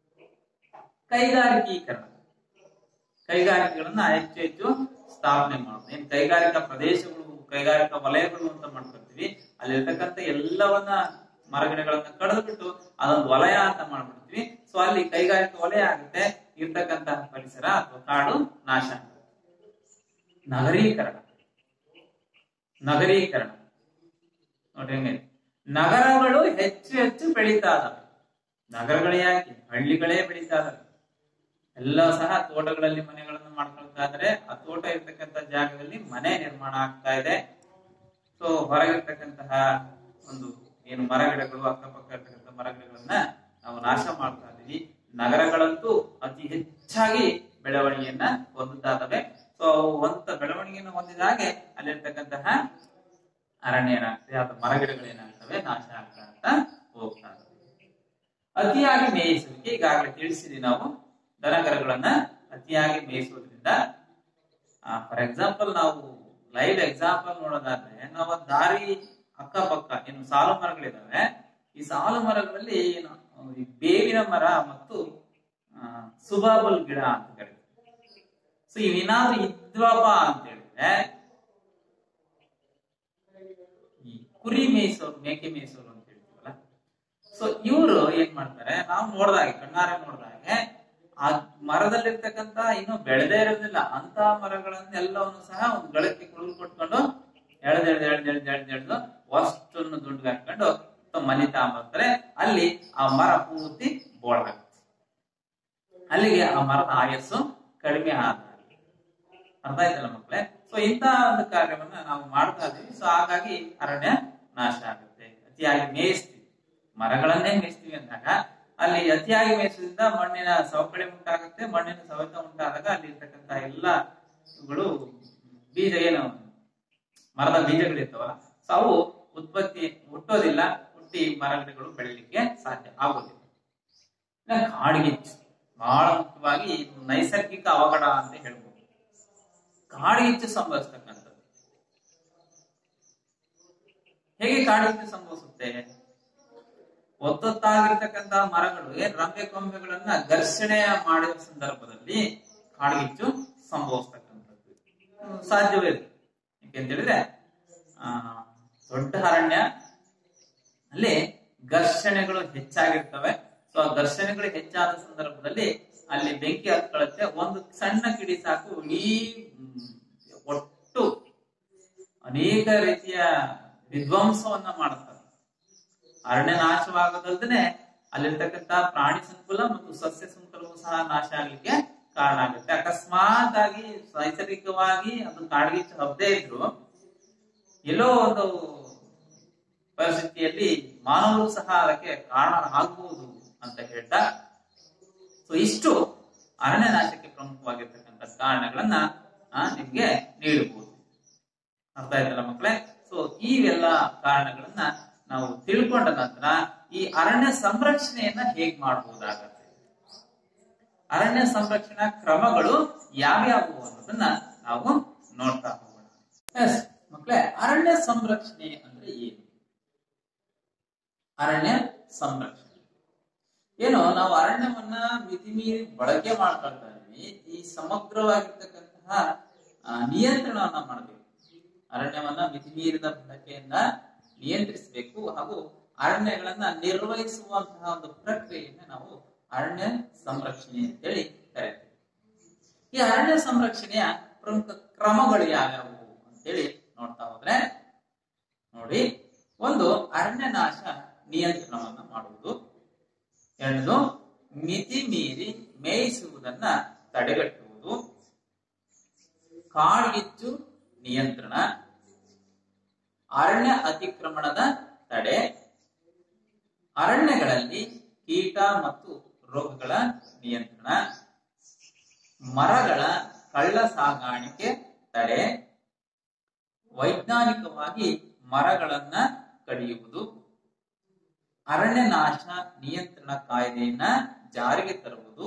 ಕೈಗಾರಿಕೀಕರಣ ಕೈಗಾರಿಕೆಗಳನ್ನ ಹೆಚ್ಚು ಹೆಚ್ಚು ಸ್ಥಾಪನೆ ಮಾಡೋದು ಏನ್ ಕೈಗಾರಿಕಾ ಪ್ರದೇಶಗಳು ಕೈಗಾರಿಕಾ ವಲಯಗಳು ಅಂತ ಮಾಡ್ಕೊಳ್ತೀವಿ ಅಲ್ಲಿರ್ತಕ್ಕಂಥ ಎಲ್ಲವನ್ನ ಮರಗಿಡಗಳನ್ನ ಕಡಿದು ಬಿಟ್ಟು ಅದೊಂದು ವಲಯ ಅಂತ ಮಾಡ್ಬಿಡ್ತೀವಿ ಸೊ ಅಲ್ಲಿ ಕೈಗಾರಿಕಾ ವಲಯ ಆಗುತ್ತೆ ಇರ್ತಕ್ಕಂತಹ ಪರಿಸರ ಅಥವಾ ಕಾಡು ನಾಶ ಆಗುತ್ತೆ ನಗರೀಕರಣ ನಗರೀಕರಣ ನೋಡ್ರಿ ಹೆಂಗೆ ನಗರಗಳು ಹೆಚ್ಚು ಹೆಚ್ಚು ಬೆಳೀತಾ ಇದಾವೆ ನಗರಗಳೇ ಯಾಕೆ ಹಳ್ಳಿಗಳೇ ಬೆಳೀತಾ ಇದಾವೆ ಎಲ್ಲ ಸಹ ತೋಟಗಳಲ್ಲಿ ಮನೆಗಳನ್ನು ಮಾಡ್ಕೊಳ್ತಾ ಇದ್ರೆ ಆ ತೋಟ ಇರ್ತಕ್ಕಂಥ ಜಾಗದಲ್ಲಿ ಮನೆ ನಿರ್ಮಾಣ ಆಗ್ತಾ ಇದೆ ಸೊ ಹೊರಗಿರ್ತಕ್ಕಂತಹ ಒಂದು ಏನು ಮರಗಿಡಗಳು ಅಕ್ಕಪಕ್ಕ ಇರ್ತಕ್ಕಂಥ ಮರಗಿಡಗಳನ್ನ ನಾವು ನಾಶ ಮಾಡ್ತಾ ಇದೀವಿ ನಗರಗಳಂತೂ ಅತಿ ಹೆಚ್ಚಾಗಿ ಬೆಳವಣಿಗೆಯನ್ನ ಹೊಂದುತ್ತಾ ಇದಾವೆ ಸೊ ಅವು ಹೊಂದ ಬೆಳವಣಿಗೆಯನ್ನು ಹೊಂದಿದ ಹಾಗೆ ಅಲ್ಲಿರ್ತಕ್ಕಂತಹ ಅರಣ್ಯ ಏನಾಗ್ತದೆ ಅಥವಾ ಮರಗಿಡಗಳು ಏನಾಗ್ತವೆ ನಾಶ ಆಗ್ತಾ ಅಂತ ಹೋಗ್ತಾ ಇದಾವೆ ಅತಿಯಾಗಿ ಮೇಯಿಸುವಿಕೆ ಈಗಾಗಲೇ ತಿಳಿಸಿದ್ವಿ ನಾವು ದನಕರಗಳನ್ನ ಅತಿಯಾಗಿ ಮೇಯಿಸೋದ್ರಿಂದ ಫಾರ್ ಎಕ್ಸಾಂಪಲ್ ನಾವು ಲೈವ್ ಎಕ್ಸಾಂಪಲ್ ನೋಡೋದಾದ್ರೆ ನಾವು ಒಂದ್ ದಾರಿ ಅಕ್ಕಪಕ್ಕ ಏನು ಸಾಲು ಮರಗಳಿದಾವೆ ಈ ಸಾಲು ಮರಗಳಲ್ಲಿ ಏನು ಈ ಬೇವಿನ ಮರ ಮತ್ತು ಆ, ಸುಬಾಬುಲ್ ಗಿಡ ಅಂತ ಕರೀತಾರೆ ಸೊ ಇವೇನಾದ್ರೂ ಇದ್ವಪ್ಪ ಅಂತ ಹೇಳಿದ್ರೆ ಈ ಕುರಿ ಮೇಯಿಸೋರು ಮೇಕೆ ಮೇಯಿಸೋರು ಅಂತ ಹೇಳ್ತೀವಲ್ಲ ಸೊ ಇವರು ಏನ್ ಮಾಡ್ತಾರೆ ನಾವು ನೋಡ್ದಾಗೆ ಕಣ್ಣಾರೆ ನೋಡ್ದಾಗೆ ಆ ಮರದಲ್ಲಿರ್ತಕ್ಕಂತ ಇನ್ನು ಬೆಳೆದೇ ಇರೋದಿಲ್ಲ ಅಂತ ಮರಗಳನ್ನೆಲ್ಲವನ್ನು ಸಹ ಒಂದು ಗಳಕ್ಕೆ ಕುಳಿದು ಕೊಟ್ಕೊಂಡು ಎಳ್ದು ಎಳ್ದು ಎಳ್ದು ಎಳ್ದು ಎಳ್ದು ಎಳ್ದು ವಸ್ತನ್ನು ದುಂಡು ಹಾಕೊಂಡು ಮನೆ ತಗೊಂಬರ್ತಾರೆ ಅಲ್ಲಿ ಆ ಮರ ಪೂರ್ತಿ ಬೋಳಾಗುತ್ತೆ ಅಲ್ಲಿಗೆ ಆ ಮರದ ಆಯಸ್ಸು ಕಡಿಮೆ ಆದ ಅರ್ಥ ಆಯ್ತಲ್ಲ ಮಕ್ಕಳೇ ಸೊ ಇಂತಹ ಒಂದು ಕಾರ್ಯವನ್ನ ನಾವು ಮಾಡ್ತಾ ಇದೀವಿ ಸೊ ಹಾಗಾಗಿ ಅರಣ್ಯ ನಾಶ ಆಗುತ್ತೆ ಅತಿಯಾಗಿ ಮೇಯಿಸ್ತೀವಿ ಮರಗಳನ್ನೇ ಮೇಯಿಸ್ತೀವಿ ಅಂದಾಗ ಅಲ್ಲಿ ಅತಿಯಾಗಿ ಮೇಯಿಸೋದ್ರಿಂದ ಮಣ್ಣಿನ ಸವಕಳಿ ಉಂಟಾಗುತ್ತೆ ಮಣ್ಣಿನ ಸವೆತ ಉಂಟಾದಾಗ ಅಲ್ಲಿ ಇರ್ತಕ್ಕಂತ ಎಲ್ಲ ಇವುಗಳು ಬೀಜ ಏನು ಮರದ ಬೀಜಗಳಿರ್ತಾವಲ್ಲ ಸೊ ಅವು ಉತ್ಪತ್ತಿ ಹುಟ್ಟೋದಿಲ್ಲ ಹುಟ್ಟಿ ಮರಗಿಡಗಳು ಬೆಳಿಲಿಕ್ಕೆ ಸಾಧ್ಯ ಆಗೋದಿಲ್ಲ ಇನ್ನ ಕಾಡ್ಗಿಚ್ಚು ಬಹಳ ಮುಖ್ಯವಾಗಿ ಇದು ನೈಸರ್ಗಿಕ ಅವಘಡ ಅಂತ ಹೇಳ್ಬೋದು ಕಾಡ್ಗಿಚ್ಚು ಸಂಭವಿಸ್ತಕ್ಕಂಥದ್ದು ಹೇಗೆ ಕಾಡ್ಗಿಚ್ಚು ಸಂಭವಿಸುತ್ತೆ ಒತ್ತೊತ್ತಾಗಿರ್ತಕ್ಕಂತಹ ಮರಗಳು ಏನ್ ರಂಬೆ ಕೊಂಬೆಗಳನ್ನ ಘರ್ಷಣೆ ಮಾಡಿದ ಸಂದರ್ಭದಲ್ಲಿ ಕಾಡ್ಗಿಚ್ಚು ಸಂಭವಿಸ್ತಕ್ಕಂಥದ್ದು ಹ್ಮ್, ಸಾಧ್ಯವೇ ಇದೆ ಯಾಕೆಂತ ಹೇಳಿದ್ರೆ ಆ ದೊಡ್ಡ ಅರಣ್ಯ ಅಲ್ಲಿ ಘರ್ಷಣೆಗಳು ಹೆಚ್ಚಾಗಿರ್ತವೆ ಸೊ ಆ ಘರ್ಷಣೆಗಳು ಹೆಚ್ಚಾದ ಸಂದರ್ಭದಲ್ಲಿ ಅಲ್ಲಿ ಬೆಂಕಿ ಹತ್ಕೊಳ್ಳುತ್ತೆ ಒಂದು ಸಣ್ಣ ಕಿಡಿ ಸಾಕು ಇಡೀ ಮ್, ಒಟ್ಟು ಅನೇಕ ರೀತಿಯ ವಿಧ್ವಂಸವನ್ನ ಮಾಡುತ್ತದೆ ಅರಣ್ಯ ನಾಶವಾಗೋದಲ್ದೇ ಅಲ್ಲಿರ್ತಕ್ಕಂತ ಪ್ರಾಣಿ ಸಂಕುಲ ಮತ್ತು ಸಸ್ಯ ಸಂಕುಲವೂ ಸಹ ನಾಶ ಆಗ್ಲಿಕ್ಕೆ ಕಾರಣ ಆಗುತ್ತೆ ಅಕಸ್ಮಾತ್ ಆಗಿ ನೈಸರ್ಗಿಕವಾಗಿ ಅದು ಕಾಡ್ಗಿಚ್ಚು ಹಬ್ಬದೇ ಇದ್ರು ಎಲ್ಲೋ ಒಂದು ಪರಿಸ್ಥಿತಿಯಲ್ಲಿ ಮಾನವರು ಸಹ ಅದಕ್ಕೆ ಕಾರಣ ಆಗ್ಬಹುದು ಅಂತ ಹೇಳ್ತಾ ಸೊ ಇಷ್ಟು ಅರಣ್ಯ ನಾಶಕ್ಕೆ ಪ್ರಮುಖವಾಗಿರ್ತಕ್ಕಂಥ ಕಾರಣಗಳನ್ನ ಆ, ನಿಮ್ಗೆ ನೀಡಬಹುದು ಅರ್ಥ ಆಯ್ತಲ್ಲ ಮಕ್ಕಳೇ ಸೊ ಇವೆಲ್ಲ ಕಾರಣಗಳನ್ನ ನಾವು ತಿಳ್ಕೊಂಡ ನಂತರ ಈ ಅರಣ್ಯ ಸಂರಕ್ಷಣೆಯನ್ನ ಹೇಗ್ ಮಾಡಬಹುದಾಗತ್ತೆ ಅರಣ್ಯ ಸಂರಕ್ಷಣಾ ಕ್ರಮಗಳು ಯಾವ್ಯಾವು ಅನ್ನೋದನ್ನ ನಾವು ನೋಡ್ತಾ ಹೋಗೋಣ ಎಸ್ ಮಕ್ಕಳೇ ಅರಣ್ಯ ಸಂರಕ್ಷಣೆ ಅಂದ್ರೆ ಏನು ಅರಣ್ಯ ಸಂರಕ್ಷಣೆ ಏನು ನಾವು ಅರಣ್ಯವನ್ನ ಮಿತಿಮೀರಿ ಬಳಕೆ ಮಾಡ್ಕೊಳ್ತಾ ಇದೀವಿ ಈ ಸಮಗ್ರವಾಗಿರ್ತಕ್ಕಂತಹ ಆ, ನಿಯಂತ್ರಣವನ್ನ ಮಾಡಬೇಕು ಅರಣ್ಯವನ್ನ ಮಿತಿಮೀರಿದ ಬಳಕೆಯನ್ನ ನಿಯಂತ್ರಿಸಬೇಕು ಹಾಗೂ ಅರಣ್ಯಗಳನ್ನ ನಿರ್ವಹಿಸುವಂತಹ ಒಂದು ಪ್ರಕ್ರಿಯೆಯನ್ನ ನಾವು ಅರಣ್ಯ ಸಂರಕ್ಷಣೆ ಅಂತೇಳಿ ಕರೀತೀವಿ ಈ ಅರಣ್ಯ ಸಂರಕ್ಷಣೆಯ ಪ್ರಮುಖ ಕ್ರಮಗಳು ಯಾವ್ಯಾವು ಅಂತೇಳಿ ನೋಡ್ತಾ ಹೋದ್ರೆ ನೋಡಿ ಒಂದು ಅರಣ್ಯ ನಾಶ ನಿಯಂತ್ರಣವನ್ನ ಮಾಡುವುದು ಎರಡದು ಮಿತಿ ಮೀರಿ ಮೇಯಿಸುವುದನ್ನ ತಡೆಗಟ್ಟುವುದು ಕಾಡ್ಗಿಚ್ಚು ನಿಯಂತ್ರಣ ಅರಣ್ಯ ಅತಿಕ್ರಮಣದ ತಡೆ ಅರಣ್ಯಗಳಲ್ಲಿ ಕೀಟ ಮತ್ತು ರೋಗಗಳ ನಿಯಂತ್ರಣ ಮರಗಳ ಕಳ್ಳ ಸಾಗಾಣಿಕೆ ತಡೆ ವೈಜ್ಞಾನಿಕವಾಗಿ ಮರಗಳನ್ನ ಕಡಿಯುವುದು ಅರಣ್ಯ ನಾಶ ನಿಯಂತ್ರಣ ಕಾಯ್ದೆಯನ್ನ ಜಾರಿಗೆ ತರುವುದು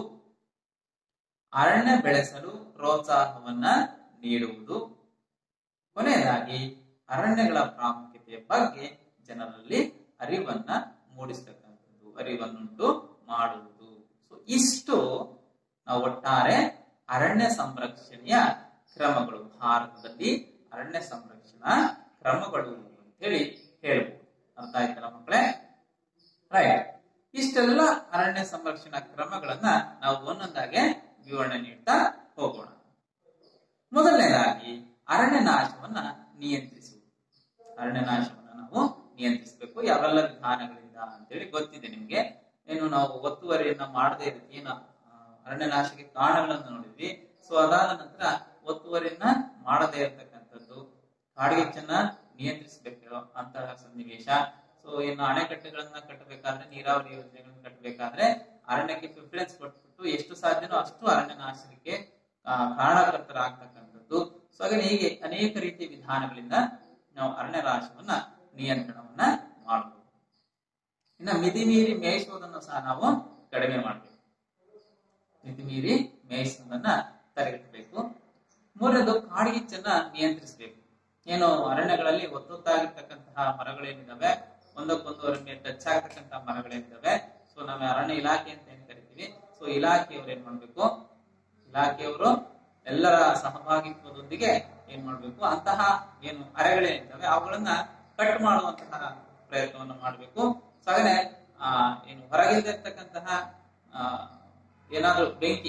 ಅರಣ್ಯ ಬೆಳೆಸಲು ಪ್ರೋತ್ಸಾಹವನ್ನ ನೀಡುವುದು ಕೊನೆಯದಾಗಿ ಅರಣ್ಯಗಳ ಪ್ರಾಮುಖ್ಯತೆಯ ಬಗ್ಗೆ ಜನರಲ್ಲಿ ಅರಿವನ್ನ ಮೂಡಿಸ್ತಕ್ಕಂಥದ್ದು ಅರಿವನ್ನುಂಟು ಮಾಡುವುದು ಸೊ ಇಷ್ಟು ನಾವು ಒಟ್ಟಾರೆ ಅರಣ್ಯ ಸಂರಕ್ಷಣೆಯ ಕ್ರಮಗಳು ಭಾರತದಲ್ಲಿ ಅರಣ್ಯ ಸಂರಕ್ಷಣಾ ಕ್ರಮಗಳು ಅಂತ ಹೇಳಿ ಹೇಳ್ಬೋದು ಅರ್ಥ ಆಯ್ತಲ್ಲ ಮಕ್ಕಳೇ ರೈಟ್ ಇಷ್ಟೆಲ್ಲ ಅರಣ್ಯ ಸಂರಕ್ಷಣಾ ಕ್ರಮಗಳನ್ನ ನಾವು ಒಂದೊಂದಾಗೆ ವಿವರಣೆ ನೀಡ್ತಾ ಹೋಗೋಣ ಮೊದಲನೇದಾಗಿ ಅರಣ್ಯ ನಾಶವನ್ನ ನಿಯಂತ್ರಿಸುವುದು ಅರಣ್ಯ ನಾಶವನ್ನ ನಾವು ನಿಯಂತ್ರಿಸಬೇಕು ಯಾವೆಲ್ಲ ವಿಧಾನಗಳಿಂದ ಅಂತೇಳಿ ಗೊತ್ತಿದೆ ನಿಮ್ಗೆ ಏನು ನಾವು ಒತ್ತುವರಿಯನ್ನ ಮಾಡದೇ ಇರೋದು ಏನು ಆ, ಅರಣ್ಯ ನಾಶಕ್ಕೆ ಕಾರಣಗಳನ್ನ ನೋಡಿದ್ವಿ ಸೊ ಅದಾದ ನಂತರ ಒತ್ತುವರಿಯನ್ನ ಮಾಡದೇ ಇರತಕ್ಕಂಥದ್ದು ಕಾಡ್ಗಿಚ್ಚನ್ನ ನಿಯಂತ್ರಿಸಬೇಕು ಅಂತಹ ಸನ್ನಿವೇಶ ಸೊ ಇನ್ನು ಅಣೆಕಟ್ಟೆಗಳನ್ನ ಕಟ್ಟಬೇಕಾದ್ರೆ ನೀರಾವರಿ ಯೋಜನೆಗಳನ್ನ ಕಟ್ಟಬೇಕಾದ್ರೆ ಅರಣ್ಯಕ್ಕೆ ಪ್ರಿಫರೆನ್ಸ್ ಕೊಟ್ಬಿಟ್ಟು ಎಷ್ಟು ಸಾಧ್ಯನೋ ಅಷ್ಟು ಅರಣ್ಯ ನಾಶಕ್ಕೆ ಆ, ಕಾರಣಕರ್ತರಾಗ್ತಕ್ಕಂಥದ್ದು ಸೊ ಹಾಗೆ ಹೀಗೆ ಅನೇಕ ರೀತಿಯ ವಿಧಾನಗಳಿಂದ ನಾವು ಅರಣ್ಯ ನಾಶವನ್ನ ನಿಯಂತ್ರಣವನ್ನ ಮಾಡಬಹುದು ಇನ್ನ ಮಿತಿ ಮೀರಿ ಮೇಯಿಸುವುದನ್ನು ಸಹ ನಾವು ಕಡಿಮೆ ಮಾಡಬೇಕು ಮಿತಿ ಮೀರಿ ಮೇಯಿಸುವುದನ್ನ ತಡೆಗಟ್ಟಬೇಕು ಮೂರನೇದು ಕಾಡ್ಗಿಚ್ಚನ್ನ ನಿಯಂತ್ರಿಸಬೇಕು ಏನು ಅರಣ್ಯಗಳಲ್ಲಿ ಒತ್ತೊತ್ತಾಗಿರ್ತಕ್ಕಂತಹ ಮರಗಳೇನಿದಾವೆ ಒಂದಕ್ಕೊಂದು ಅರಣ್ಯ ಟಚ್ ಆಗ್ತಕ್ಕಂತಹ ಮರಗಳೇನಿದಾವೆ ಸೊ ನಾವು ಅರಣ್ಯ ಇಲಾಖೆ ಅಂತ ಏನ್ ಕರಿತೀವಿ ಸೊ ಇಲಾಖೆಯವರು ಏನ್ ಮಾಡ್ಬೇಕು ಇಲಾಖೆಯವರು ಎಲ್ಲರ ಸಹಭಾಗಿತ್ವದೊಂದಿಗೆ ಏನ್ ಮಾಡ್ಬೇಕು ಅಂತಹ ಏನು ಅರೆಗಳೇನಿದ್ದಾವೆ ಅವುಗಳನ್ನ ಕಟ್ ಮಾಡುವಂತಹ ಪ್ರಯತ್ನವನ್ನು ಮಾಡಬೇಕು ಸೊ ಹಾಗನೆ ಆ ಏನು ಹೊರಗಿಂದ ಇರ್ತಕ್ಕಂತಹ ಆ ಏನಾದ್ರೂ ಬೆಂಕಿ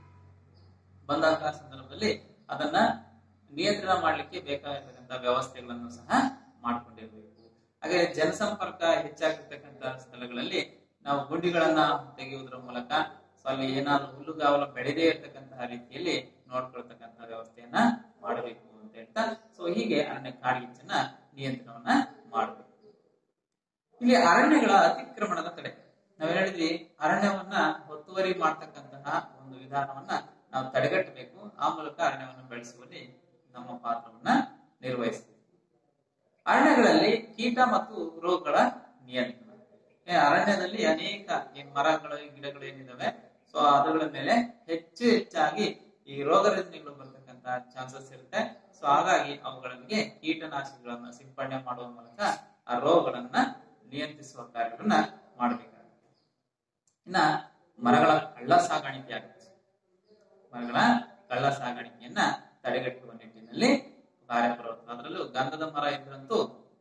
ಬಂದಂತಹ ಸಂದರ್ಭದಲ್ಲಿ ಅದನ್ನ ನಿಯಂತ್ರಣ ಮಾಡ್ಲಿಕ್ಕೆ ಬೇಕಾಗಿರ್ತಕ್ಕಂಥ ವ್ಯವಸ್ಥೆಗಳನ್ನು ಸಹ ಮಾಡ್ಕೊಂಡಿರ್ಬೇಕು ಹಾಗೆ ಜನಸಂಪರ್ಕ ಹೆಚ್ಚಾಗಿರ್ತಕ್ಕಂತಹ ಸ್ಥಳಗಳಲ್ಲಿ ನಾವು ಗುಂಡಿಗಳನ್ನ ತೆಗೆಯುವುದರ ಮೂಲಕ ಸೊ ಅಲ್ಲಿ ಏನಾದ್ರು ಹುಲ್ಲುಗಾವಲು ಬೆಳೆದೇ ಇರತಕ್ಕಂತಹ ರೀತಿಯಲ್ಲಿ ನೋಡ್ಕೊಳ್ತಕ್ಕಂತಹ ವ್ಯವಸ್ಥೆಯನ್ನ ಮಾಡಬೇಕು ಅಂತ ಹೇಳ್ತಾ ಸೊ ಹೀಗೆ ಅರಣ್ಯ ಕಾಡ್ಗಿಚ್ಚನ್ನ ನಿಯಂತ್ರಣವನ್ನ ಮಾಡಬೇಕು ಇಲ್ಲಿ ಅರಣ್ಯಗಳ ಅತಿಕ್ರಮಣದ ತಡೆ ನಾವ್ ಹೇಳಿದ್ವಿ ಅರಣ್ಯವನ್ನ ಒತ್ತುವರಿ ಮಾಡ್ತಕ್ಕಂತಹ ಒಂದು ವಿಧಾನವನ್ನ ನಾವು ತಡೆಗಟ್ಟಬೇಕು ಆ ಮೂಲಕ ಅರಣ್ಯವನ್ನು ಬೆಳೆಸುವಲ್ಲಿ ನಮ್ಮ ಪಾತ್ರವನ್ನ ನಿರ್ವಹಿಸಬೇಕು ಅರಣ್ಯಗಳಲ್ಲಿ ಕೀಟ ಮತ್ತು ರೋಗಗಳ ನಿಯಂತ್ರಣ ಏ, ಅರಣ್ಯದಲ್ಲಿ ಅನೇಕ ಏನ್ ಮರಗಳು ಗಿಡಗಳು ಏನಿದಾವೆ ಸೊ ಅವುಗಳ ಮೇಲೆ ಹೆಚ್ಚು ಹೆಚ್ಚಾಗಿ ಈ ರೋಗ ರುಜಿನಗಳು ಬರ್ತಕ್ಕಂತ ಚಾನ್ಸಸ್ ಇರುತ್ತೆ ಸೊ ಹಾಗಾಗಿ ಅವುಗಳಿಗೆ ಕೀಟನಾಶಕಗಳನ್ನ ಸಿಂಪಡಣೆ ಮಾಡುವ ಮೂಲಕ ಆ ರೋಗಗಳನ್ನ ನಿಯಂತ್ರಿಸುವ ಕಾರ್ಯವನ್ನ ಮಾಡಬೇಕಾಗುತ್ತೆ ಇನ್ನ ಮರಗಳ ಕಳ್ಳ ಸಾಗಾಣಿಕೆ ಆಗುತ್ತೆ ಮರಗಳ ಕಳ್ಳ ಸಾಗಾಣಿಕೆಯನ್ನ ತಡೆಗಟ್ಟುವ ನಿಟ್ಟಿನಲ್ಲಿ ಕಾರ್ಯಪ್ರವೃತ್ತ ಅದರಲ್ಲೂ ಗಂಧದ ಮರ ಇದ್ರಂತೂ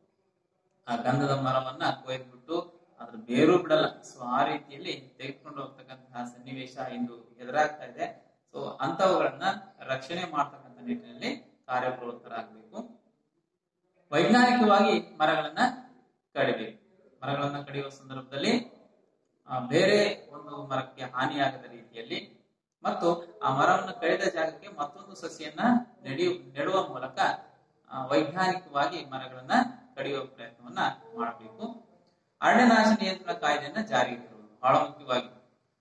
ಆ ಗಂಧದ ಮರವನ್ನ ಕೊಯ್ದ್ಬಿಟ್ಟು ಅದ್ರ ಬೇರು ಬಿಡಲ್ಲ ಸೊ ಆ ರೀತಿಯಲ್ಲಿ ತೆಗೆದುಕೊಂಡು ಹೋಗ್ತಕ್ಕಂತಹ ಸನ್ನಿವೇಶ ಇಂದು ಎದುರಾಗ್ತಾ ಇದೆ ಸೊ ಅಂತವುಗಳನ್ನ ರಕ್ಷಣೆ ಮಾಡ್ತಕ್ಕಂಥ ನಿಟ್ಟಿನಲ್ಲಿ ಕಾರ್ಯಪ್ರವೃತ್ತರಾಗಬೇಕು ವೈಜ್ಞಾನಿಕವಾಗಿ ಮರಗಳನ್ನ ಕಡಿಬೇಕು ಮರಗಳನ್ನ ಕಡಿಯುವ ಸಂದರ್ಭದಲ್ಲಿ ಆ, ಬೇರೆ ಒಂದು ಮರಕ್ಕೆ ಹಾನಿಯಾಗದ ರೀತಿಯಲ್ಲಿ ಮತ್ತು ಆ ಮರವನ್ನು ಕಡಿದ ಜಾಗಕ್ಕೆ ಮತ್ತೊಂದು ಸಸಿಯನ್ನ ನೆಡೆಯು ನೆಡುವ ಮೂಲಕ ಆ, ವೈಜ್ಞಾನಿಕವಾಗಿ ಮರಗಳನ್ನ ಕಡಿಯುವ ಪ್ರಯತ್ನವನ್ನ ಮಾಡಬೇಕು ಅರಣ್ಯ ನಾಶ ನಿಯಂತ್ರಣ ಕಾಯ್ದೆಯನ್ನ ಜಾರಿಗೆ ತರುವುದು ಬಹಳ ಮುಖ್ಯವಾಗಿ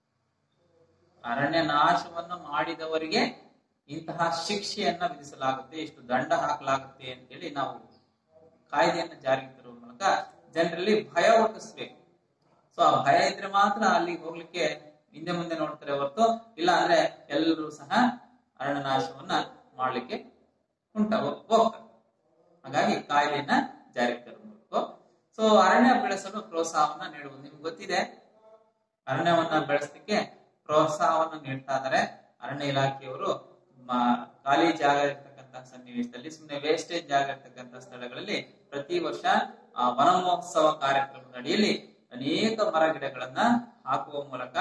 ಅರಣ್ಯ ನಾಶವನ್ನ ಮಾಡಿದವರಿಗೆ ಇಂತಹ ಶಿಕ್ಷೆಯನ್ನ ವಿಧಿಸಲಾಗುತ್ತೆ ಇಷ್ಟು ದಂಡ ಹಾಕಲಾಗುತ್ತೆ ಅಂತೇಳಿ ನಾವು ಕಾಯ್ದೆಯನ್ನ ಜಾರಿಗೆ ತರುವ ಮೂಲಕ ಜನರಲ್ಲಿ ಭಯ ಹುಟ್ಟಿಸ್ಬೇಕು ಸೊ ಆ ಭಯ ಇದ್ರೆ ಮಾತ್ರ ಅಲ್ಲಿ ಹೋಗ್ಲಿಕ್ಕೆ ಹಿಂದೆ ಮುಂದೆ ನೋಡ್ತಾರೆ ಹೊರತು ಇಲ್ಲ ಅಂದ್ರೆ ಎಲ್ಲರೂ ಸಹ ಅರಣ್ಯ ನಾಶವನ್ನ ಮಾಡ್ಲಿಕ್ಕೆ ಉಂಟ ಹೋಗ್ತಾರೆ ಹಾಗಾಗಿ ಕಾಯ್ದೆಯನ್ನ ಜಾರಿಗೆ ತರಬೇಕು ಸೊ ಅರಣ್ಯ ಬೆಳೆಸಲು ಪ್ರೋತ್ಸಾಹವನ್ನ ನೀಡುವುದು ನಿಮ್ಗೆ ಗೊತ್ತಿದೆ ಅರಣ್ಯವನ್ನ ಬೆಳೆಸಲಿಕ್ಕೆ ಪ್ರೋತ್ಸಾಹವನ್ನ ನೀಡ್ತಾ ಇದ್ದಾರೆ ಅರಣ್ಯ ಇಲಾಖೆಯವರು ಮ- ಖಾಲಿ ಜಾಗ ಇರ್ತಕ್ಕಂಥ ಸನ್ನಿವೇಶದಲ್ಲಿ ಸುಮ್ಮನೆ ವೇಸ್ಟೇಜ್ ಜಾಗ ಇರ್ತಕ್ಕಂಥ ಸ್ಥಳಗಳಲ್ಲಿ ಪ್ರತಿ ವರ್ಷ ಆ ವನ ಮಹೋತ್ಸವ ಕಾರ್ಯಕ್ರಮದ ಅಡಿಯಲ್ಲಿ ಅನೇಕ ಮರ ಗಿಡಗಳನ್ನ ಹಾಕುವ ಮೂಲಕ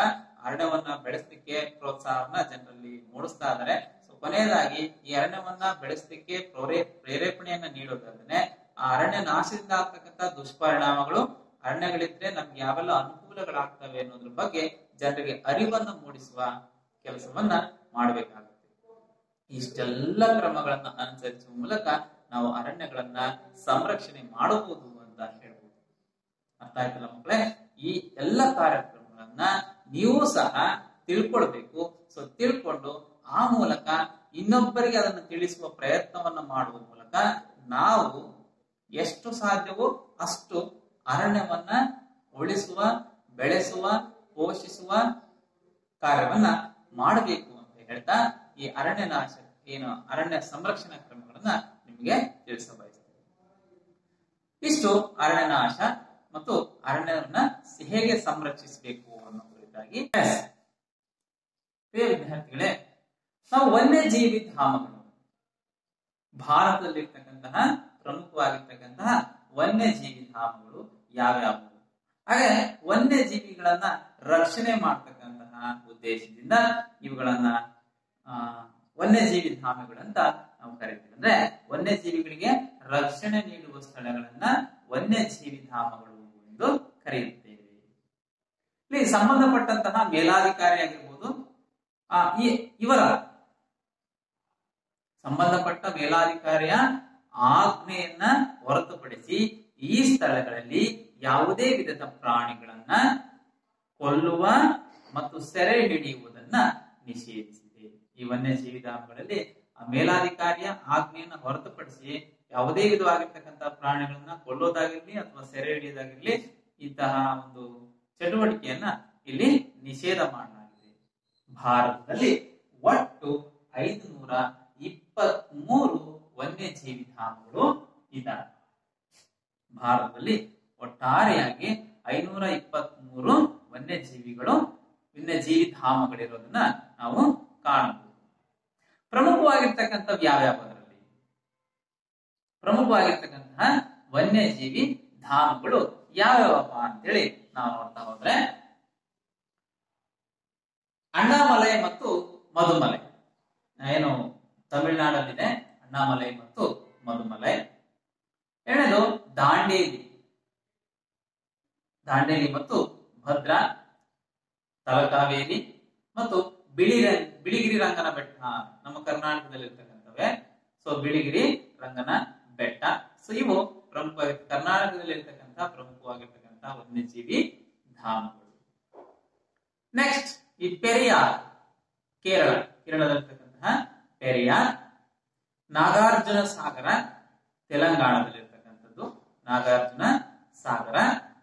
ಅರಣ್ಯವನ್ನ ಬೆಳೆಸಲಿಕ್ಕೆ ಪ್ರೋತ್ಸಾಹವನ್ನ ಜನರಲ್ಲಿ ಮೂಡಿಸ್ತಾ ಇದ್ದಾರೆ ಸೊ ಕೊನೆಯದಾಗಿ ಈ ಅರಣ್ಯವನ್ನ ಬೆಳೆಸಲಿಕ್ಕೆ ಪ್ರೋರೇ ಪ್ರೇರೇಪಣೆಯನ್ನ ನೀಡೋದಲ್ಲದೆ ಆ ಅರಣ್ಯ ನಾಶದಿಂದ ಆಗ್ತಕ್ಕಂಥ ದುಷ್ಪರಿಣಾಮಗಳು ಅರಣ್ಯಗಳಿದ್ರೆ ನಮ್ಗೆ ಯಾವೆಲ್ಲ ಅನುಕೂಲಗಳಾಗ್ತವೆ ಅನ್ನೋದ್ರ ಬಗ್ಗೆ ಜನರಿಗೆ ಅರಿವನ್ನು ಮೂಡಿಸುವ ಕೆಲಸವನ್ನ ಮಾಡಬೇಕಾಗುತ್ತೆ ಇಷ್ಟೆಲ್ಲ ಕ್ರಮಗಳನ್ನ ಅನುಸರಿಸುವ ಮೂಲಕ ನಾವು ಅರಣ್ಯಗಳನ್ನ ಸಂರಕ್ಷಣೆ ಮಾಡಬಹುದು ಅಂತ ಹೇಳ್ಬೋದು ಅರ್ಥ ಆಯ್ತಲ್ಲ ಮಕ್ಕಳೇ ಈ ಎಲ್ಲ ಕಾರ್ಯಕ್ರಮಗಳನ್ನ ನೀವು ಸಹ ತಿಳ್ಕೊಳ್ಬೇಕು ಸೊ ತಿಳ್ಕೊಂಡು ಆ ಮೂಲಕ ಇನ್ನೊಬ್ಬರಿಗೆ ಅದನ್ನು ತಿಳಿಸುವ ಪ್ರಯತ್ನವನ್ನ ಮಾಡುವ ಮೂಲಕ ನಾವು ಎಷ್ಟು ಸಾಧ್ಯವೋ ಅಷ್ಟು ಅರಣ್ಯವನ್ನ ಉಳಿಸುವ ಬೆಳೆಸುವ ಪೋಷಿಸುವ ಕಾರ್ಯವನ್ನ ಮಾಡಬೇಕು ಅಂತ ಹೇಳ್ತಾ ಈ ಅರಣ್ಯ ನಾಶ ಏನು ಅರಣ್ಯ ಸಂರಕ್ಷಣಾ ಕ್ರಮಗಳನ್ನ ನಿಮಗೆ ತಿಳಿಸ ಬಯಸ್ತೇನೆ ಇಷ್ಟು ಅರಣ್ಯ ನಾಶ ಮತ್ತು ಅರಣ್ಯವನ್ನ ಹೇಗೆ ಸಂರಕ್ಷಿಸಬೇಕು ಅನ್ನೋ ಕುರಿತಾಗಿ ಪ್ರಿಯ ವಿದ್ಯಾರ್ಥಿಗಳೇ ನಾವು ವನ್ಯಜೀವಿ ಧಾಮಗಳು ಭಾರತದಲ್ಲಿರ್ತಕ್ಕಂತಹ ಪ್ರಮುಖವಾಗಿರ್ತಕ್ಕಂತಹ ವನ್ಯಜೀವಿ ಧಾಮಗಳು ಯಾವ್ಯಾವು ಹಾಗೆ ವನ್ಯಜೀವಿಗಳನ್ನ ರಕ್ಷಣೆ ಮಾಡ್ತಕ್ಕಂತಹ ಉದ್ದೇಶದಿಂದ ಇವುಗಳನ್ನ ಆ ವನ್ಯಜೀವಿ ಧಾಮಗಳಂತ ನಾವು ಕರಿತೀವಿ ಅಂದ್ರೆ ವನ್ಯಜೀವಿಗಳಿಗೆ ರಕ್ಷಣೆ ನೀಡುವ ಸ್ಥಳಗಳನ್ನ ವನ್ಯಜೀವಿ ಧಾಮಗಳು ಎಂದು ಕರೆಯುತ್ತೇವೆ ಇಲ್ಲಿ ಸಂಬಂಧಪಟ್ಟಂತಹ ಮೇಲಾಧಿಕಾರಿ ಆಗಿರ್ಬೋದು ಆ ಈ ಇವರ ಸಂಬಂಧಪಟ್ಟ ಮೇಲಾಧಿಕಾರಿಯ ಆಜ್ಞೆಯನ್ನ ಹೊರತುಪಡಿಸಿ ಈ ಸ್ಥಳಗಳಲ್ಲಿ ಯಾವುದೇ ವಿಧದ ಪ್ರಾಣಿಗಳನ್ನ ಕೊಲ್ಲುವ ಮತ್ತು ಸೆರೆ ಹಿಡಿಯುವುದನ್ನ ನಿಷೇಧಿಸಿದೆ ಈ ವನ್ಯಜೀವಿ ಧಾಮಗಳಲ್ಲಿ ಆ ಮೇಲಾಧಿಕಾರಿಯ ಆಜ್ಞೆಯನ್ನ ಹೊರತುಪಡಿಸಿ ಯಾವುದೇ ವಿಧವಾಗಿರ್ತಕ್ಕಂತಹ ಪ್ರಾಣಿಗಳನ್ನ ಕೊಲ್ಲೋದಾಗಿರ್ಲಿ ಅಥವಾ ಸೆರೆ ಹಿಡಿಯೋದಾಗಿರ್ಲಿ ಇಂತಹ ಒಂದು ಚಟುವಟಿಕೆಯನ್ನ ಇಲ್ಲಿ ನಿಷೇಧ ಮಾಡಲಾಗಿದೆ ಭಾರತದಲ್ಲಿ ಒಟ್ಟು ಐದುನೂರ ಇಪ್ಪತ್ತ್ ಮೂರು ವನ್ಯಜೀವಿ ಧಾಮಗಳು ಇದ್ದಾವೆ ಭಾರತದಲ್ಲಿ ಒಟ್ಟಾರೆಯಾಗಿ ಐನೂರ ಇಪ್ಪತ್ತ್ ಮೂರು ವನ್ಯಜೀವಿಗಳು ವನ್ಯಜೀವಿ ಧಾಮಗಳಿರೋದನ್ನ ನಾವು ಕಾಣಬಹುದು ಪ್ರಮುಖವಾಗಿರ್ತಕ್ಕಂಥ ಯಾವ್ಯಾವ ಅದರಲ್ಲಿ ಪ್ರಮುಖವಾಗಿರ್ತಕ್ಕಂತಹ ವನ್ಯಜೀವಿ ಧಾಮಗಳು ಯಾವ್ಯಾವಪ್ಪ ಅಂತೇಳಿ ನಾವು ನೋಡ್ತಾ ಹೋದ್ರೆ ಅಣ್ಣಾಮಲೈ ಮತ್ತು ಮಧುಮಲೈ ಏನು ತಮಿಳುನಾಡಲ್ಲಿದೆ ಅಣ್ಣಾಮಲೈ ಮತ್ತು ಮಧುಮಲೈ ಎರಡನೇದು ದಾಂಡೇಲಿ ದಾಂಡೇಲಿ ಮತ್ತು ಭದ್ರಾ ತಲಕಾವೇರಿ ಮತ್ತು ಬಿಳಿ ಬಿಳಿಗಿರಿ ರಂಗನ ಬೆಟ್ಟ ನಮ್ಮ ಕರ್ನಾಟಕದಲ್ಲಿ ಇರ್ತಕ್ಕಂಥವೇ ಸೊ ಬಿಳಿಗಿರಿ ರಂಗನ ಬೆಟ್ಟ ಸೊ ಇವು ಪ್ರಮುಖ ಕರ್ನಾಟಕದಲ್ಲಿ ಇರ್ತಕ್ಕಂಥ ಪ್ರಮುಖವಾಗಿರ್ತಕ್ಕಂಥ ವನ್ಯಜೀವಿ ಧಾಮಗಳು ನೆಕ್ಸ್ಟ್ ಈ ಪೆರಿಯಾರ್ ಕೇರಳ ಕೇರಳದಲ್ಲಿರ್ತಕ್ಕಂತಹ ಪೆರಿಯಾರ್ ನಾಗಾರ್ಜುನ ಸಾಗರ ತೆಲಂಗಾಣದಲ್ಲಿರ್ತಕ್ಕಂಥದ್ದು ನಾಗಾರ್ಜುನ ಸಾಗರ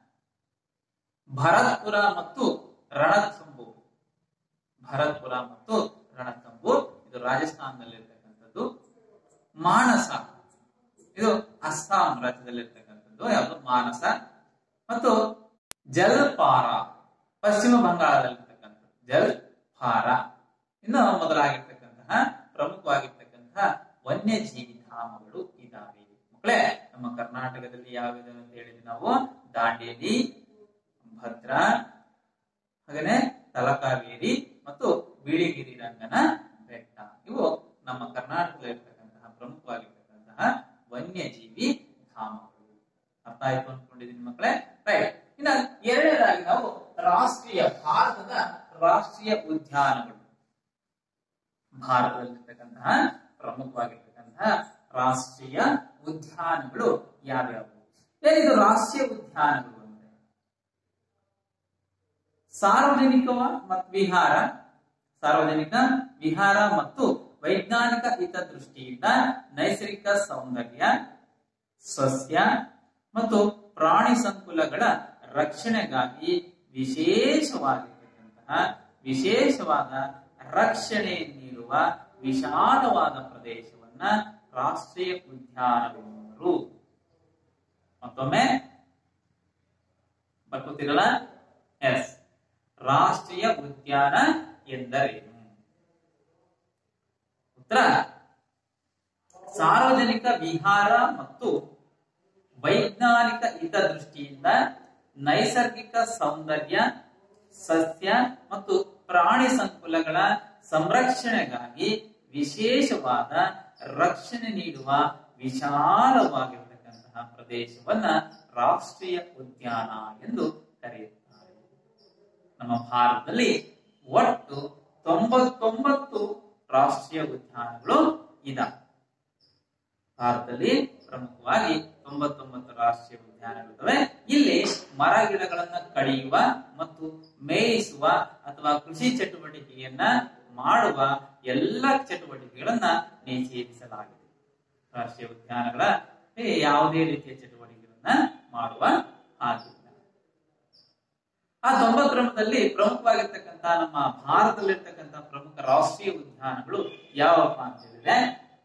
ಭರತ್ಪುರ ಮತ್ತು ರಣಥಂಬು ಭರತ್ಪುರ ಮತ್ತು ರಣಥಂಬು ಇದು ರಾಜಸ್ಥಾನದಲ್ಲಿರ್ತಕ್ಕಂಥದ್ದು ಮಾನಸ ಇದು ಅಸ್ಸಾಂ ರಾಜ್ಯದಲ್ಲಿರ್ತಕ್ಕಂಥದ್ದು ಯಾವುದು ಮಾನಸ ಮತ್ತು ಜಲ್ಪಾರ ಪಶ್ಚಿಮ ಬಂಗಾಳದಲ್ಲಿರ್ತಕ್ಕಂಥದ್ದು ಜಲ್ಪಾರ ಇನ್ನು ಮೊದಲಾಗಿರ್ತಕ್ಕಂತಹ ಪ್ರಮುಖವಾಗಿರ್ತಕ್ಕಂತಹ ವನ್ಯಜೀವಿ ಧಾಮಗಳು ಇದಾವೆ ಮಕ್ಕಳೇ ನಮ್ಮ ಕರ್ನಾಟಕದಲ್ಲಿ ಯಾವ್ಯಾವ ಅಂತ ಹೇಳಿದ್ವಿ ನಾವು ದಾಂಡೇಲಿ ಭದ್ರಾ ಹಾಗೇನೆ ತಲಕಾವೇರಿ ಮತ್ತು ಬಿಳಿಗಿರಿ ರಂಗನ ಬೆಟ್ಟ ಇವು ನಮ್ಮ ಕರ್ನಾಟಕದಲ್ಲಿ ಇರ್ತಕ್ಕಂತಹ ಪ್ರಮುಖವಾಗಿರ್ತಕ್ಕಂತಹ ವನ್ಯಜೀವಿ ಧಾಮಗಳು ಅರ್ಥ ಆಯ್ತು ಅನ್ಕೊಂಡಿದೀನಿ ಮಕ್ಕಳೇ ರೈಟ್ ಇನ್ನ ಎರಡನೇದಾಗಿ ನಾವು ರಾಷ್ಟ್ರೀಯ ಭಾರತದ ರಾಷ್ಟ್ರೀಯ ಉದ್ಯಾನಗಳು ಭಾರತದಲ್ಲಿರ್ತಕ್ಕಂತಹ ಪ್ರಮುಖವಾಗಿರ್ತಕ್ಕಂತಹ ರಾಷ್ಟ್ರೀಯ ಉದ್ಯಾನಗಳು ಯಾವ್ಯಾವು ಏನಿದು ರಾಷ್ಟ್ರೀಯ ಉದ್ಯಾನಗಳು ಅಂದ್ರೆ ಸಾರ್ವಜನಿಕ ಮತ್ತು ವಿಹಾರ ಸಾರ್ವಜನಿಕ ವಿಹಾರ ಮತ್ತು ವೈಜ್ಞಾನಿಕ ಹಿತದೃಷ್ಟಿಯಿಂದ ನೈಸರ್ಗಿಕ ಸೌಂದರ್ಯ ಸಸ್ಯ ಮತ್ತು ಪ್ರಾಣಿ ಸಂಕುಲಗಳ ರಕ್ಷಣೆಗಾಗಿ ವಿಶೇಷವಾಗಿರ್ತಕ್ಕಂತಹ ವಿಶೇಷವಾದ ರಕ್ಷಣೆ ನೀಡುವ ವಿಶಾಲವಾದ ಪ್ರದೇಶವನ್ನ ರಾಷ್ಟ್ರೀಯ ಉದ್ಯಾನವೆನ್ನುವರು ಮತ್ತೊಮ್ಮೆ ಬರ್ಕೋತಿರಲ್ಲ ಎಸ್ ರಾಷ್ಟ್ರೀಯ ಉದ್ಯಾನ ಎಂದರೇನು ಉತ್ತರ ಸಾರ್ವಜನಿಕ ವಿಹಾರ ಮತ್ತು ವೈಜ್ಞಾನಿಕ ಹಿತದೃಷ್ಟಿಯಿಂದ ನೈಸರ್ಗಿಕ ಸೌಂದರ್ಯ ಸಸ್ಯ ಮತ್ತು ಪ್ರಾಣಿ ಸಂಕುಲಗಳ ಸಂರಕ್ಷಣೆಗಾಗಿ ವಿಶೇಷವಾದ ರಕ್ಷಣೆ ನೀಡುವ ವಿಶಾಲವಾಗಿರತಕ್ಕಂತಹ ಪ್ರದೇಶವನ್ನ ರಾಷ್ಟ್ರೀಯ ಉದ್ಯಾನ ಎಂದು ಕರೆಯುತ್ತಾರೆ ನಮ್ಮ ಭಾರತದಲ್ಲಿ ಒಟ್ಟು ತೊಂಬತ್ತೊಂಬತ್ತು ರಾಷ್ಟ್ರೀಯ ಉದ್ಯಾನಗಳು ಇದಾವೆ ಭಾರತದಲ್ಲಿ ಪ್ರಮುಖವಾಗಿ ತೊಂಬತ್ತೊಂಬತ್ತು ರಾಷ್ಟ್ರೀಯ ಉದ್ಯಾನಗಳಿವೆ ಇಲ್ಲಿ ಮರ ಗಿಡಗಳನ್ನ ಕಡಿಯುವ ಮತ್ತು ಮೇಯಿಸುವ ಅಥವಾ ಕೃಷಿ ಚಟುವಟಿಕೆಯನ್ನ ಮಾಡುವ ಎಲ್ಲ ಚಟುವಟಿಕೆಗಳನ್ನ ನಿಷೇಧಿಸಲಾಗಿದೆ ರಾಷ್ಟ್ರೀಯ ಉದ್ಯಾನಗಳ ಯಾವುದೇ ರೀತಿಯ ಚಟುವಟಿಕೆಗಳನ್ನ ಮಾಡುವ ಹಾಗಿಲ್ಲ ಆ ತೊಂಬತ್ತೊಂಬತ್ತರಲ್ಲಿ ಪ್ರಮುಖವಾಗಿರ್ತಕ್ಕಂಥ ನಮ್ಮ ಭಾರತದಲ್ಲಿರ್ತಕ್ಕಂಥ ಪ್ರಮುಖ ರಾಷ್ಟ್ರೀಯ ಉದ್ಯಾನಗಳು ಯಾವಪ್ಪ ಅಂತ ಹೇಳಿದ್ರೆ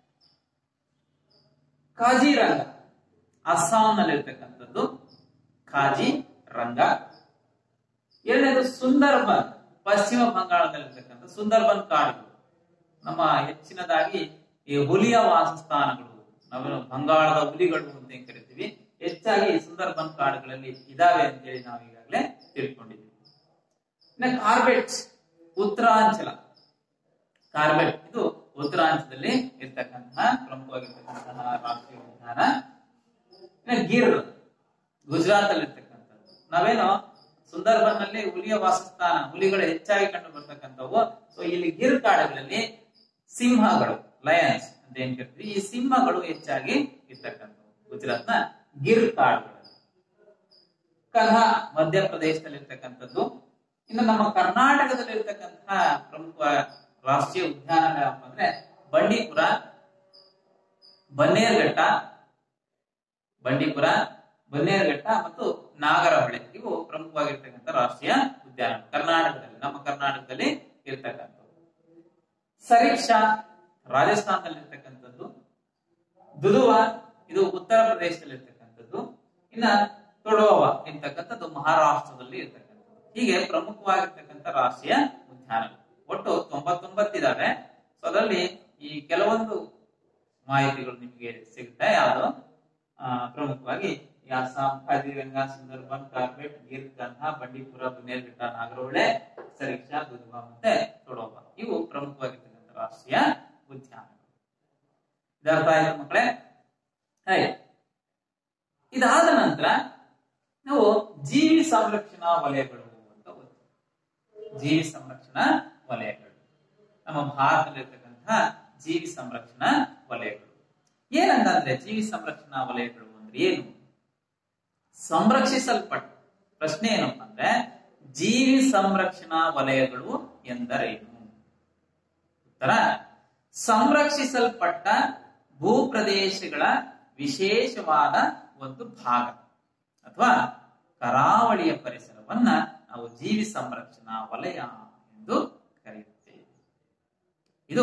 ಕಾಜಿರಂಗ ಅಸ್ಸಾಂನಲ್ಲಿರ್ತಕ್ಕಂಥದ್ದು ಕಾಜಿ ರಂಗ ಎರಡನೇದು ಸುಂದರ್ಬನ್ ಪಶ್ಚಿಮ ಬಂಗಾಳದಲ್ಲಿರ್ತಕ್ಕಂಥ ಸುಂದರ್ಬನ್ ಕಾಡುಗಳು ನಮ್ಮ ಹೆಚ್ಚಿನದಾಗಿ ಈ ಹುಲಿಯ ವಾಸಸ್ಥಾನಗಳು ನಾವೇನು ಬಂಗಾಳದ ಹುಲಿಗಳು ಅಂತ ಏನ್ ಕರಿತೀವಿ ಹೆಚ್ಚಾಗಿ ಸುಂದರ್ಬನ್ ಕಾಡುಗಳಲ್ಲಿ ಇದಾವೆ ಅಂತೇಳಿ ನಾವು ಈಗಾಗಲೇ ತಿಳ್ಕೊಂಡಿದ್ದೀವಿ ಇನ್ನು ಕಾರ್ಬೆಟ್ ಉತ್ತರಾಂಚಲ ಕಾರ್ಬೆಟ್ ಇದು ಉತ್ತರಾಂಚಲದಲ್ಲಿ ಇರ್ತಕ್ಕಂತಹ ಪ್ರಮುಖವಾಗಿರ್ತಕ್ಕಂತಹ ರಾಷ್ಟ್ರೀಯ ಉದ್ಯಾನ ಇನ್ನು ಗಿರ್ ಗುಜರಾತ್ ಅಲ್ಲಿ ಇರ್ತಕ್ಕಂಥದ್ದು ನಾವೇನು ಸುಂದರ್ಬನ್ ನಲ್ಲಿ ಹುಲಿಯ ವಾಸಸ್ಥಾನ ಹುಲಿಗಳು ಹೆಚ್ಚಾಗಿ ಕಂಡು ಬರ್ತಕ್ಕಂಥವು ಸೊ ಇಲ್ಲಿ ಗಿರ್ ಕಾಡುಗಳಲ್ಲಿ ಸಿಂಹಗಳು ಲಯನ್ಸ್ ಅಂತ ಏನ್ ಕರಿತೀವಿ ಈ ಸಿಂಹಗಳು ಹೆಚ್ಚಾಗಿ ಇರ್ತಕ್ಕಂಥವು ಗುಜರಾತ್ನ ಗಿರ್ ಕಾಡುಗಳಲ್ಲಿ ಕನ್ಹಾ ಮಧ್ಯಪ್ರದೇಶದಲ್ಲಿ ಇರ್ತಕ್ಕಂಥದ್ದು ಇನ್ನು ನಮ್ಮ ಕರ್ನಾಟಕದಲ್ಲಿ ಇರ್ತಕ್ಕಂತಹ ಪ್ರಮುಖ ರಾಷ್ಟ್ರೀಯ ಉದ್ಯಾನ ಯಾವಪ್ಪ ಅಂದ್ರೆ ಬಂಡೀಪುರ ಬನ್ನೇರ್ಘಟ್ಟ ಬಂಡೀಪುರ ಬನ್ನೇರ್ಘಟ್ಟ ಮತ್ತು ನಾಗರಹೊಳೆ ಇವು ಪ್ರಮುಖವಾಗಿರ್ತಕ್ಕಂಥ ರಾಷ್ಟ್ರೀಯ ಉದ್ಯಾನ ಕರ್ನಾಟಕದಲ್ಲಿ ನಮ್ಮ ಕರ್ನಾಟಕದಲ್ಲಿ ಇರ್ತಕ್ಕಂಥದ್ದು ಸರೀಕ್ಷಾ ರಾಜಸ್ಥಾನದಲ್ಲಿ ಇರ್ತಕ್ಕಂಥದ್ದು ದುದುವಾ ಇದು ಉತ್ತರ ಪ್ರದೇಶದಲ್ಲಿ ಇರ್ತಕ್ಕಂಥದ್ದು ಇನ್ನ ತೊಡೋವ ಇರ್ತಕ್ಕಂಥದ್ದು ಮಹಾರಾಷ್ಟ್ರದಲ್ಲಿ ಇರ್ತಕ್ಕಂಥದ್ದು ಹೀಗೆ ಪ್ರಮುಖವಾಗಿರ್ತಕ್ಕಂಥ ರಾಷ್ಟ್ರೀಯ ಉದ್ಯಾನಗಳು ಒಟ್ಟು ತೊಂಬತ್ತೊಂಬತ್ತಿದಾವೆ ಸೊ ಅದರಲ್ಲಿ ಈ ಕೆಲವೊಂದು ಮಾಹಿತಿಗಳು ನಿಮಗೆ ಸಿಗುತ್ತೆ ಯಾವುದು ಆ, ಪ್ರಮುಖವಾಗಿ ಈ ಅಸ್ಸಾಂ ಕಾಜಿರಂಗ ಸುಂದರ್ಬನ್ ಕಾರ್ಬೆಟ್ ಗಿರ್ ಕನ್ಹಾ ಬಂಡೀಪುರ ಬನ್ನೇರ್ಘಟ್ಟ ನಾಗರಹೊಳೆ ಸರೀಕ್ಷಾ ದುದುವಾ ಮತ್ತೆ ತೊಡೋಬ ಇವು ಪ್ರಮುಖವಾಗಿರ್ತಕ್ಕಂಥ ರಾಷ್ಟ್ರೀಯ ಉದ್ಯಾನಗಳು ಇದರ್ಥ ಆಯ್ತು ಮಕ್ಕಳೇ ಹಾಗೆ ಇದಾದ ನಂತರ ನಾವು ಜೀವಿ ಸಂರಕ್ಷಣಾ ವಲಯಗಳು ಅಂತ ಓದ್ತೀವಿ ಜೀವಿ ಸಂರಕ್ಷಣಾ ವಲಯಗಳು ನಮ್ಮ ಭಾರತದಲ್ಲಿರ್ತಕ್ಕಂತಹ ಜೀವಿ ಸಂರಕ್ಷಣಾ ವಲಯಗಳು ಏನಂತಂದ್ರೆ ಜೀವಿ ಸಂರಕ್ಷಣಾ ವಲಯಗಳು ಅಂದ್ರೆ ಏನು ಸಂರಕ್ಷಿಸಲ್ಪಟ್ಟ ಪ್ರಶ್ನೆ ಏನಪ್ಪ ಅಂದ್ರೆ ಜೀವಿ ಸಂರಕ್ಷಣಾ ವಲಯಗಳು ಎಂದರೇನು ಉತ್ತರ ಸಂರಕ್ಷಿಸಲ್ಪಟ್ಟ ಭೂಪ್ರದೇಶಗಳ ವಿಶೇಷವಾದ ಒಂದು ಭಾಗ ಅಥವಾ ಕರಾವಳಿಯ ಪರಿಸರವನ್ನ ನಾವು ಜೀವಿ ಸಂರಕ್ಷಣಾ ವಲಯ ಎಂದು ಕರೆಯುತ್ತೇವೆ ಇದು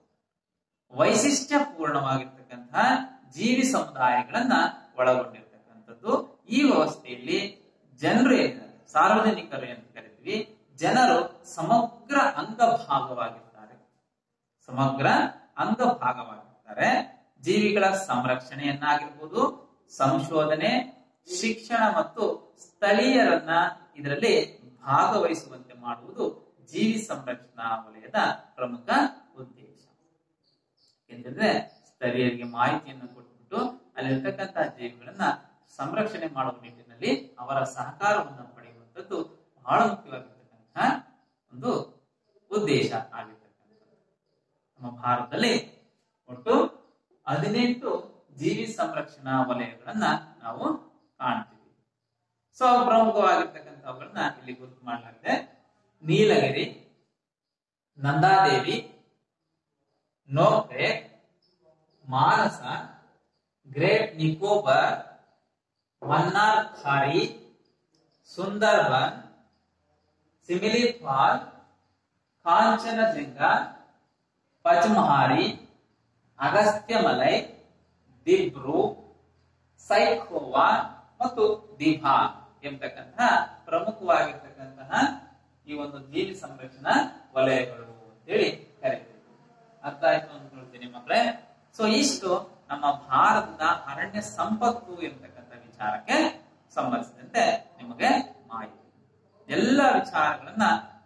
ವೈಶಿಷ್ಟ್ಯಪೂರ್ಣವಾಗಿರ್ತಕ್ಕಂತಹ ಜೀವಿ ಸಮುದಾಯಗಳನ್ನ ಒಳಗೊಂಡಿರ್ತಕ್ಕಂಥದ್ದು ಈ ವ್ಯವಸ್ಥೆಯಲ್ಲಿ ಜನರು ಏನಿದ್ದಾರೆ ಸಾರ್ವಜನಿಕರು ಅಂತ ಕರಿತೀವಿ ಜನರು ಸಮಗ್ರ ಅಂಗಭಾಗವಾಗಿರ್ತಾರೆ ಸಮಗ್ರ ಅಂಗಭಾಗವಾಗಿರ್ತಾರೆ ಜೀವಿಗಳ ಸಂರಕ್ಷಣೆಯನ್ನಾಗಿರ್ಬೋದು ಸಂಶೋಧನೆ ಶಿಕ್ಷಣ ಮತ್ತು ಸ್ಥಳೀಯರನ್ನ ಇದರಲ್ಲಿ ಭಾಗವಹಿಸುವಂತೆ ಮಾಡುವುದು ಜೀವಿ ಸಂರಕ್ಷಣಾ ವಲಯದ ಪ್ರಮುಖ ಉದ್ದೇಶ ಯಾಕೆಂತಂದ್ರೆ ಸ್ಥಳೀಯರಿಗೆ ಮಾಹಿತಿಯನ್ನು ಕೊಟ್ಬಿಟ್ಟು ಅಲ್ಲಿರ್ತಕ್ಕಂತಹ ಜೀವಿಗಳನ್ನ ಸಂರಕ್ಷಣೆ ಮಾಡುವ ನಿಟ್ಟಿನಲ್ಲಿ ಅವರ ಸಹಕಾರವನ್ನು ಪಡೆಯುವಂತದ್ದು ಬಹಳ ಮುಖ್ಯವಾಗಿರ್ತಕ್ಕಂತಹ ಒಂದು ಉದ್ದೇಶ ಆಗಿರ್ತಕ್ಕಂಥದ್ದು ನಮ್ಮ ಭಾರತದಲ್ಲಿ ಒಟ್ಟು ಹದಿನೆಂಟು ಜೀವಿ ಸಂರಕ್ಷಣಾ ವಲಯಗಳನ್ನ ನಾವು ಕಾಣ್ತೀವಿ ಸೊ ಪ್ರಮುಖವಾಗಿರ್ತಕ್ಕಂಥವುಗಳನ್ನ ಇಲ್ಲಿ ಗುರುತು ಮಾಡಲಾಗಿದೆ ನೀಲಗಿರಿ ನಂದಾದೇವಿ ನೋಕ್ರೆ ಮಾನಸ ಗ್ರೇಟ್ ನಿಕೋಬಾರ್ ಮನ್ನಾರ್ ಖಾರಿ ಸುಂದರ್ಬನ್ ಸಿಮಿಲಿಪಾಲ್ ಕಾಂಚನಜಂಗ ಪಚಮಹಾರಿ ಅಗಸ್ತ್ಯಮಲೈ ದಿಬ್ರು ಸೈಖೋವಾ ಮತ್ತು ದಿಭಾ ಎಂಬತಕ್ಕಂತಹ ಪ್ರಮುಖವಾಗಿರ್ತಕ್ಕಂತಹ ಈ ಒಂದು ಜೀವಿ ಸಂರಕ್ಷಣಾ ವಲಯಗಳು ಅಂತೇಳಿ ಕರೀತೀವಿ ಅರ್ಥ ಆಯ್ತು ಅನ್ಕೊಳ್ತೀನಿ ಮಕ್ಕಳೇ ಸೊ ಇಷ್ಟು ನಮ್ಮ ಭಾರತದ ಅರಣ್ಯ ಸಂಪತ್ತು ಎಂಬತಕ್ಕಂಥ ವಿಚಾರಕ್ಕೆ ಸಂಬಂಧಿಸಿದಂತೆ ನಿಮಗೆ ಮಾಹಿತಿ ಎಲ್ಲ ವಿಚಾರಗಳನ್ನ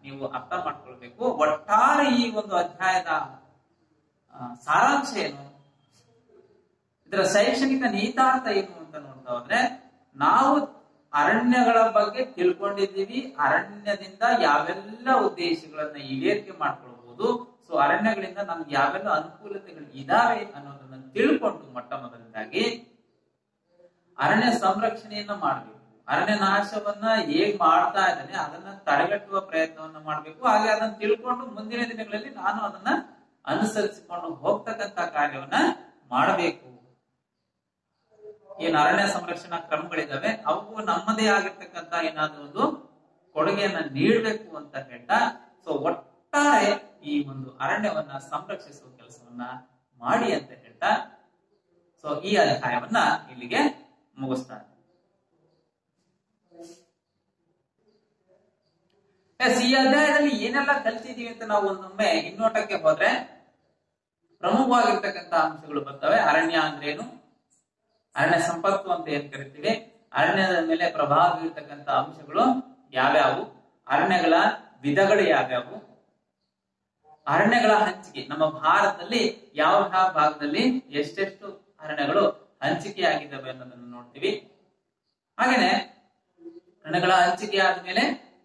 ನೀವು ಅರ್ಥ ಮಾಡ್ಕೊಳ್ಬೇಕು ಒಟ್ಟಾರೆ ಈ ಒಂದು ಅಧ್ಯಾಯದ ಆ, ಸಾರಾಂಶ ಏನು ಇದರ ಶೈಕ್ಷಣಿಕ ನೀತಾರ್ಥ ಏನು ಅಂತ ನೋಡ್ತಾ ಹೋದ್ರೆ ನಾವು ಅರಣ್ಯಗಳ ಬಗ್ಗೆ ತಿಳ್ಕೊಂಡಿದ್ದೀವಿ ಅರಣ್ಯದಿಂದ ಯಾವೆಲ್ಲ ಉದ್ದೇಶಗಳನ್ನ ಈಡೇರಿಕೆ ಮಾಡ್ಕೊಳ್ಬಹುದು ಸೊ ಅರಣ್ಯಗಳಿಂದ ನಮ್ಗೆ ಯಾವೆಲ್ಲ ಅನುಕೂಲತೆಗಳು ಇದಾವೆ ಅನ್ನೋದನ್ನ ತಿಳ್ಕೊಂಡು ಮೊಟ್ಟ ಮೊದಲನೇದಾಗಿ ಅರಣ್ಯ ಸಂರಕ್ಷಣೆಯನ್ನ ಮಾಡಬೇಕು ಅರಣ್ಯ ನಾಶವನ್ನ ಹೇಗ್ ಮಾಡ್ತಾ ಇದ್ದಾನೆ ಅದನ್ನ ತಡೆಗಟ್ಟುವ ಪ್ರಯತ್ನವನ್ನ ಮಾಡಬೇಕು ಹಾಗೆ ಅದನ್ನ ತಿಳ್ಕೊಂಡು ಮುಂದಿನ ದಿನಗಳಲ್ಲಿ ನಾನು ಅದನ್ನ ಅನುಸರಿಸಿಕೊಂಡು ಹೋಗ್ತಕ್ಕಂತ ಕಾರ್ಯವನ್ನ ಮಾಡಬೇಕು ಏನ್ ಅರಣ್ಯ ಸಂರಕ್ಷಣಾ ಕ್ರಮಗಳಿದಾವೆ ಅವು ನಮ್ಮದೇ ಆಗಿರ್ತಕ್ಕಂತ ಏನಾದ್ರೂ ಒಂದು ಕೊಡುಗೆಯನ್ನ ನೀಡಬೇಕು ಅಂತ ಹೇಳ್ತಾ ಸೊ ಒಟ್ಟಾರೆ ಈ ಒಂದು ಅರಣ್ಯವನ್ನ ಸಂರಕ್ಷಿಸುವ ಕೆಲಸವನ್ನ ಮಾಡಿ ಅಂತ ಹೇಳ್ತಾ ಸೊ ಈ ಅಧ್ಯಾಯವನ್ನ ಇಲ್ಲಿಗೆ ಮುಗಿಸ್ತಾರೆ ಎಸ್ ಈ ಅಧ್ಯಾಯದಲ್ಲಿ ಏನೆಲ್ಲ ಕಲ್ತಿದೀವಿ ಅಂತ ನಾವು ಒಂದೊಮ್ಮೆ ಹಿನ್ನೋಟಕ್ಕೆ ಹೋದ್ರೆ ಪ್ರಮುಖವಾಗಿರ್ತಕ್ಕಂಥ ಅಂಶಗಳು ಬರ್ತವೆ ಅರಣ್ಯ ಅಂದ್ರೇನು ಅರಣ್ಯ ಸಂಪತ್ತು ಅಂತ ಏನ್ ಕರಿತೀವಿ ಅರಣ್ಯದ ಮೇಲೆ ಪ್ರಭಾವ ಬೀರ್ತಕ್ಕಂಥ ಅಂಶಗಳು ಯಾವ್ಯಾವು ಅರಣ್ಯಗಳ ವಿಧಗಳು ಯಾವ್ಯಾವು ಅರಣ್ಯಗಳ ಹಂಚಿಕೆ ನಮ್ಮ ಭಾರತದಲ್ಲಿ ಯಾವ ಯಾವ ಭಾಗದಲ್ಲಿ ಎಷ್ಟೆಷ್ಟು ಅರಣ್ಯಗಳು ಹಂಚಿಕೆಯಾಗಿದ್ದಾವೆ ಅನ್ನೋದನ್ನು ನೋಡ್ತೀವಿ ಹಾಗೇನೆ ಅರಣ್ಯಗಳ ಹಂಚಿಕೆ ಆದ್ಮೇಲೆ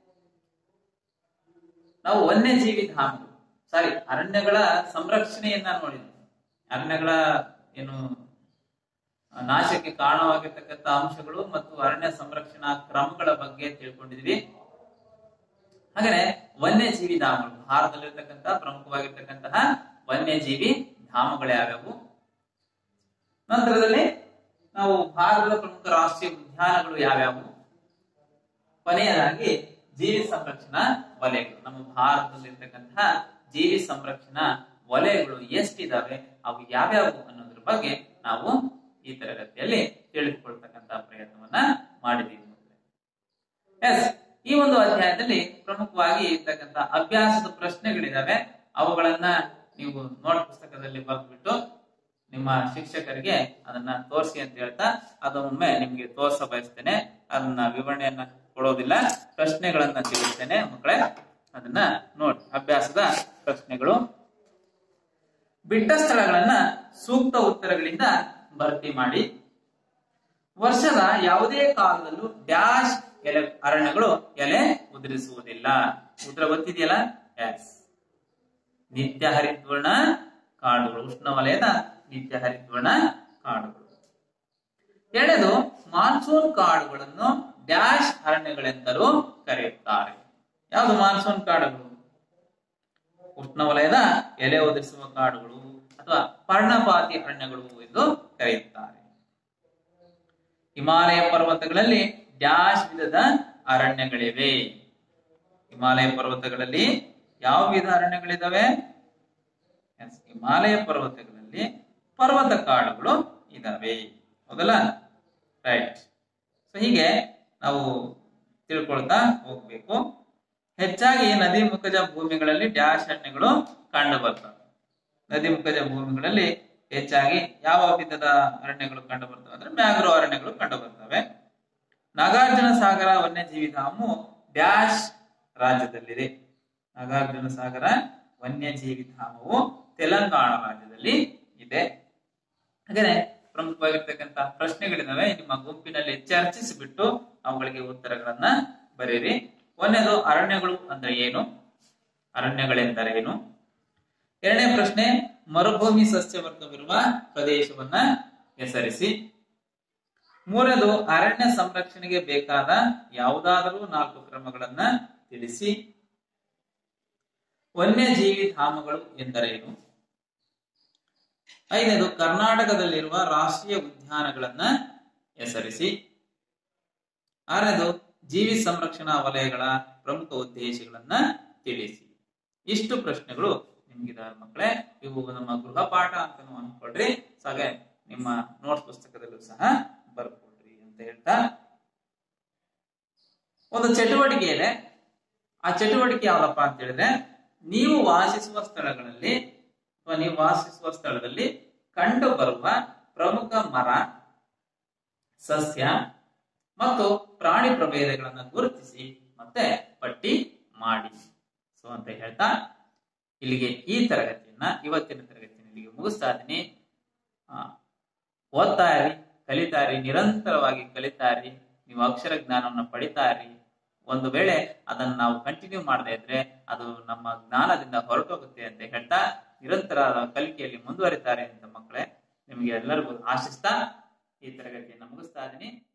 ನಾವು ವನ್ಯಜೀವಿ ಧಾಮಗಳು ಸಾರಿ ಅರಣ್ಯಗಳ ಸಂರಕ್ಷಣೆಯನ್ನ ನೋಡಿದ್ವಿ ಅರಣ್ಯಗಳ ಏನು ನಾಶಕ್ಕೆ ಕಾರಣವಾಗಿರ್ತಕ್ಕಂಥ ಅಂಶಗಳು ಮತ್ತು ಅರಣ್ಯ ಸಂರಕ್ಷಣಾ ಕ್ರಮಗಳ ಬಗ್ಗೆ ತಿಳ್ಕೊಂಡಿದ್ವಿ ಹಾಗೇನೆ ವನ್ಯಜೀವಿ ಧಾಮಗಳು ಭಾರತದಲ್ಲಿರ್ತಕ್ಕಂಥ ಪ್ರಮುಖವಾಗಿರ್ತಕ್ಕಂತಹ ವನ್ಯಜೀವಿ ಧಾಮಗಳು ಯಾವ್ಯಾವು ನಂತರದಲ್ಲಿ ನಾವು ಭಾರತದ ಪ್ರಮುಖ ರಾಷ್ಟ್ರೀಯ ಉದ್ಯಾನಗಳು ಯಾವ್ಯಾವು ಕೊನೆಯದಾಗಿ ಜೀವಿ ಸಂರಕ್ಷಣಾ ವಲಯಗಳು ನಮ್ಮ ಭಾರತದಲ್ಲಿರ್ತಕ್ಕಂತಹ ಜೀವಿ ಸಂರಕ್ಷಣಾ ವಲಯಗಳು ಎಷ್ಟಿದಾವೆ ಅವು ಯಾವ್ಯಾವು ಅನ್ನೋದ್ರ ಬಗ್ಗೆ ನಾವು ಈ ತರಗತಿಯಲ್ಲಿ ತಿಳಿದುಕೊಳ್ತಕ್ಕಂತ ಪ್ರಯತ್ನವನ್ನ ಮಾಡಿದ್ದೀವಿ ಎಸ್ ಈ ಒಂದು ಅಧ್ಯಾಯದಲ್ಲಿ ಪ್ರಮುಖವಾಗಿ ಇರ್ತಕ್ಕಂಥ ಅಭ್ಯಾಸದ ಪ್ರಶ್ನೆಗಳಿದಾವೆ ಅವುಗಳನ್ನ ನೀವು ನೋಟ್ ಪುಸ್ತಕದಲ್ಲಿ ಬರೆದ್ಬಿಟ್ಟು ನಿಮ್ಮ ಶಿಕ್ಷಕರಿಗೆ ಅದನ್ನ ತೋರಿಸಿ ಅಂತ ಹೇಳ್ತಾ ಅದೊಮ್ಮೆ ನಿಮ್ಗೆ ತೋರ್ಸ ಬಯಸ್ತೇನೆ ಅದನ್ನ ವಿವರಣೆಯನ್ನ ಕೊಡೋದಿಲ್ಲ ಪ್ರಶ್ನೆಗಳನ್ನ ತಿಳಿಸ್ತೇನೆ ಮಕ್ಕಳೇ ಅದನ್ನ ನೋಡಿ ಅಭ್ಯಾಸದ ಪ್ರಶ್ನೆಗಳು ಬಿಟ್ಟ ಸ್ಥಳಗಳನ್ನ ಸೂಕ್ತ ಉತ್ತರಗಳಿಂದ ಭರ್ತಿ ಮಾಡಿ ವರ್ಷದ ಯಾವುದೇ ಕಾಲದಲ್ಲೂ ಡ್ಯಾಶ್ ಎಲೆ ಅರಣ್ಯಗಳು ಎಲೆ ಉದುರಿಸುವುದಿಲ್ಲ ಉತ್ತರ ಗೊತ್ತಿದೆಯಲ್ಲ ಎಸ್ ನಿತ್ಯ ಹರಿದ್ವರ್ಣ ಕಾಡುಗಳು ಉಷ್ಣವಲಯದ ನಿತ್ಯ ಹರಿದ್ವರ್ಣ ಕಾಡುಗಳು ಎರಡನೇದು ಮಾನ್ಸೂನ್ ಕಾಡುಗಳನ್ನು ಡ್ಯಾಶ್ ಅರಣ್ಯಗಳೆಂದರೂ ಕರೆಯುತ್ತಾರೆ ಯಾವುದು ಮಾನ್ಸೂನ್ ಕಾಡುಗಳು ಉಷ್ಣವಲಯದ ಎಲೆ ಉದುರಿಸುವ ಕಾಡುಗಳು ಅಥವಾ ಪರ್ಣಪಾತಿ ಅರಣ್ಯಗಳು ಎಂದು ಕರೆಯುತ್ತಾರೆ ಹಿಮಾಲಯ ಪರ್ವತಗಳಲ್ಲಿ ಡ್ಯಾಶ್ ವಿಧದ ಅರಣ್ಯಗಳಿವೆ ಹಿಮಾಲಯ ಪರ್ವತಗಳಲ್ಲಿ ಯಾವ ವಿಧ ಅರಣ್ಯಗಳಿದಾವೆ Yes, ಹಿಮಾಲಯ ಪರ್ವತಗಳಲ್ಲಿ ಪರ್ವತ ಕಾಡುಗಳು ಇದಾವೆ ಹೌದಲ್ಲ ರೈಟ್ ಸೊ ಹೀಗೆ ನಾವು ತಿಳ್ಕೊಳ್ತಾ ಹೋಗ್ಬೇಕು ಹೆಚ್ಚಾಗಿ ನದಿ ಮುಖಜ ಭೂಮಿಗಳಲ್ಲಿ ಡ್ಯಾಶ್ ಅರಣ್ಯಗಳು ಕಂಡು ಬರ್ತವೆ ನದಿ ಮುಖಜ ಭೂಮಿಗಳಲ್ಲಿ ಹೆಚ್ಚಾಗಿ ಯಾವ ವಿಧದ ಅರಣ್ಯಗಳು ಕಂಡು ಬರ್ತವೆ ಅಂದ್ರೆ ಮ್ಯಾಗ್ರೋ ಅರಣ್ಯಗಳು ಕಂಡು ಬರ್ತವೆ ನಾಗಾರ್ಜುನ ಸಾಗರ ವನ್ಯಜೀವಿ ಧಾಮು ಡ್ಯಾಶ್ ರಾಜ್ಯದಲ್ಲಿದೆ ನಾಗಾರ್ಜುನ ಸಾಗರ ವನ್ಯಜೀವಿ ಧಾಮವು ತೆಲಂಗಾಣ ರಾಜ್ಯದಲ್ಲಿ ಇದೆ ಹಾಗೇನೆ ಪ್ರಮುಖವಾಗಿರ್ತಕ್ಕಂತ ಪ್ರಶ್ನೆಗಳಿದಾವೆ ನಿಮ್ಮ ಗುಂಪಿನಲ್ಲಿ ಚರ್ಚಿಸಿಬಿಟ್ಟು ಅವುಗಳಿಗೆ ಉತ್ತರಗಳನ್ನ ಬರೀರಿ ಒಂದನೇದು ಅರಣ್ಯಗಳು ಅಂದ್ರೆ ಏನು ಅರಣ್ಯಗಳೆಂದರೇನು ಎರಡನೇ ಪ್ರಶ್ನೆ ಮರುಭೂಮಿ ಸಸ್ಯವರ್ಗವಿರುವ ಪ್ರದೇಶವನ್ನ ಹೆಸರಿಸಿ ಮೂರನೇದು ಅರಣ್ಯ ಸಂರಕ್ಷಣೆಗೆ ಬೇಕಾದ ಯಾವುದಾದರೂ ನಾಲ್ಕು ಕ್ರಮಗಳನ್ನ ತಿಳಿಸಿ ವನ್ಯಜೀವಿ ಧಾಮಗಳು ಎಂದರೇನು ಐದನೇದು ಕರ್ನಾಟಕದಲ್ಲಿರುವ ರಾಷ್ಟ್ರೀಯ ಉದ್ಯಾನಗಳನ್ನ ಹೆಸರಿಸಿ ಆರನೇದು ಜೀವಿ ಸಂರಕ್ಷಣಾ ವಲಯಗಳ ಪ್ರಮುಖ ಉದ್ದೇಶಗಳನ್ನ ತಿಳಿಸಿ ಇಷ್ಟು ಪ್ರಶ್ನೆಗಳು ನಿಮ್ಗಿದಾವೆ ಮಕ್ಕಳೇ ಇವು ನಮ್ಮ ಗೃಹ ಪಾಠ ಅಂತಾನು ಅನ್ಕೊಳ್ರಿ ಹಾಗೆ ನಿಮ್ಮ ನೋಟ್ಸ್ ಪುಸ್ತಕದಲ್ಲೂ ಸಹ ಬರ್ಕೊಳ್ರಿ ಅಂತ ಹೇಳ್ತಾ ಒಂದು ಚಟುವಟಿಕೆ ಇದೆ ಆ ಚಟುವಟಿಕೆ ಯಾವ್ದಪ್ಪ ಅಂತ ಹೇಳಿದ್ರೆ ನೀವು ವಾಸಿಸುವ ಸ್ಥಳಗಳಲ್ಲಿ ಅಥವಾ ನೀವು ವಾಸಿಸುವ ಸ್ಥಳದಲ್ಲಿ ಕಂಡು ಬರುವ ಪ್ರಮುಖ ಮರ ಸಸ್ಯ ಮತ್ತು ಪ್ರಾಣಿ ಪ್ರಭೇದಗಳನ್ನ ಗುರುತಿಸಿ ಮತ್ತೆ ಪಟ್ಟಿ ಮಾಡಿ ಹೇಳ್ತಾ ಇಲ್ಲಿಗೆ ಈ ತರಗತಿಯನ್ನ ಇವತ್ತಿನ ತರಗತಿಯನ್ನು ಇಲ್ಲಿಗೆ ಮುಗಿಸ್ತಾ ಇದ್ದೀನಿ ಆ, ಓದ್ತಾ ಇರಿ ಕಲಿತಾ ಇರಿ ನಿರಂತರವಾಗಿ ಕಲಿತಾ ಇರಿ ನೀವು ಅಕ್ಷರ ಜ್ಞಾನವನ್ನು ಪಡಿತಾ ಇರಿ ಒಂದು ವೇಳೆ ಅದನ್ನ ನಾವು ಕಂಟಿನ್ಯೂ ಮಾಡದೇ ಇದ್ರೆ ಅದು ನಮ್ಮ ಜ್ಞಾನದಿಂದ ಹೊರಟೋಗುತ್ತೆ ಅಂತ ಹೇಳ್ತಾ ನಿರಂತರ ಕಲಿಕೆಯಲ್ಲಿ ಮುಂದುವರಿತಾರೆ ಅಂತ ಮಕ್ಕಳೇ ನಿಮಗೆ ಎಲ್ಲರಿಗೂ ಆಶಿಸ್ತಾ ಈ ತರಗತಿಯನ್ನು ಮುಗಿಸ್ತಾ ಇದ್ದೀನಿ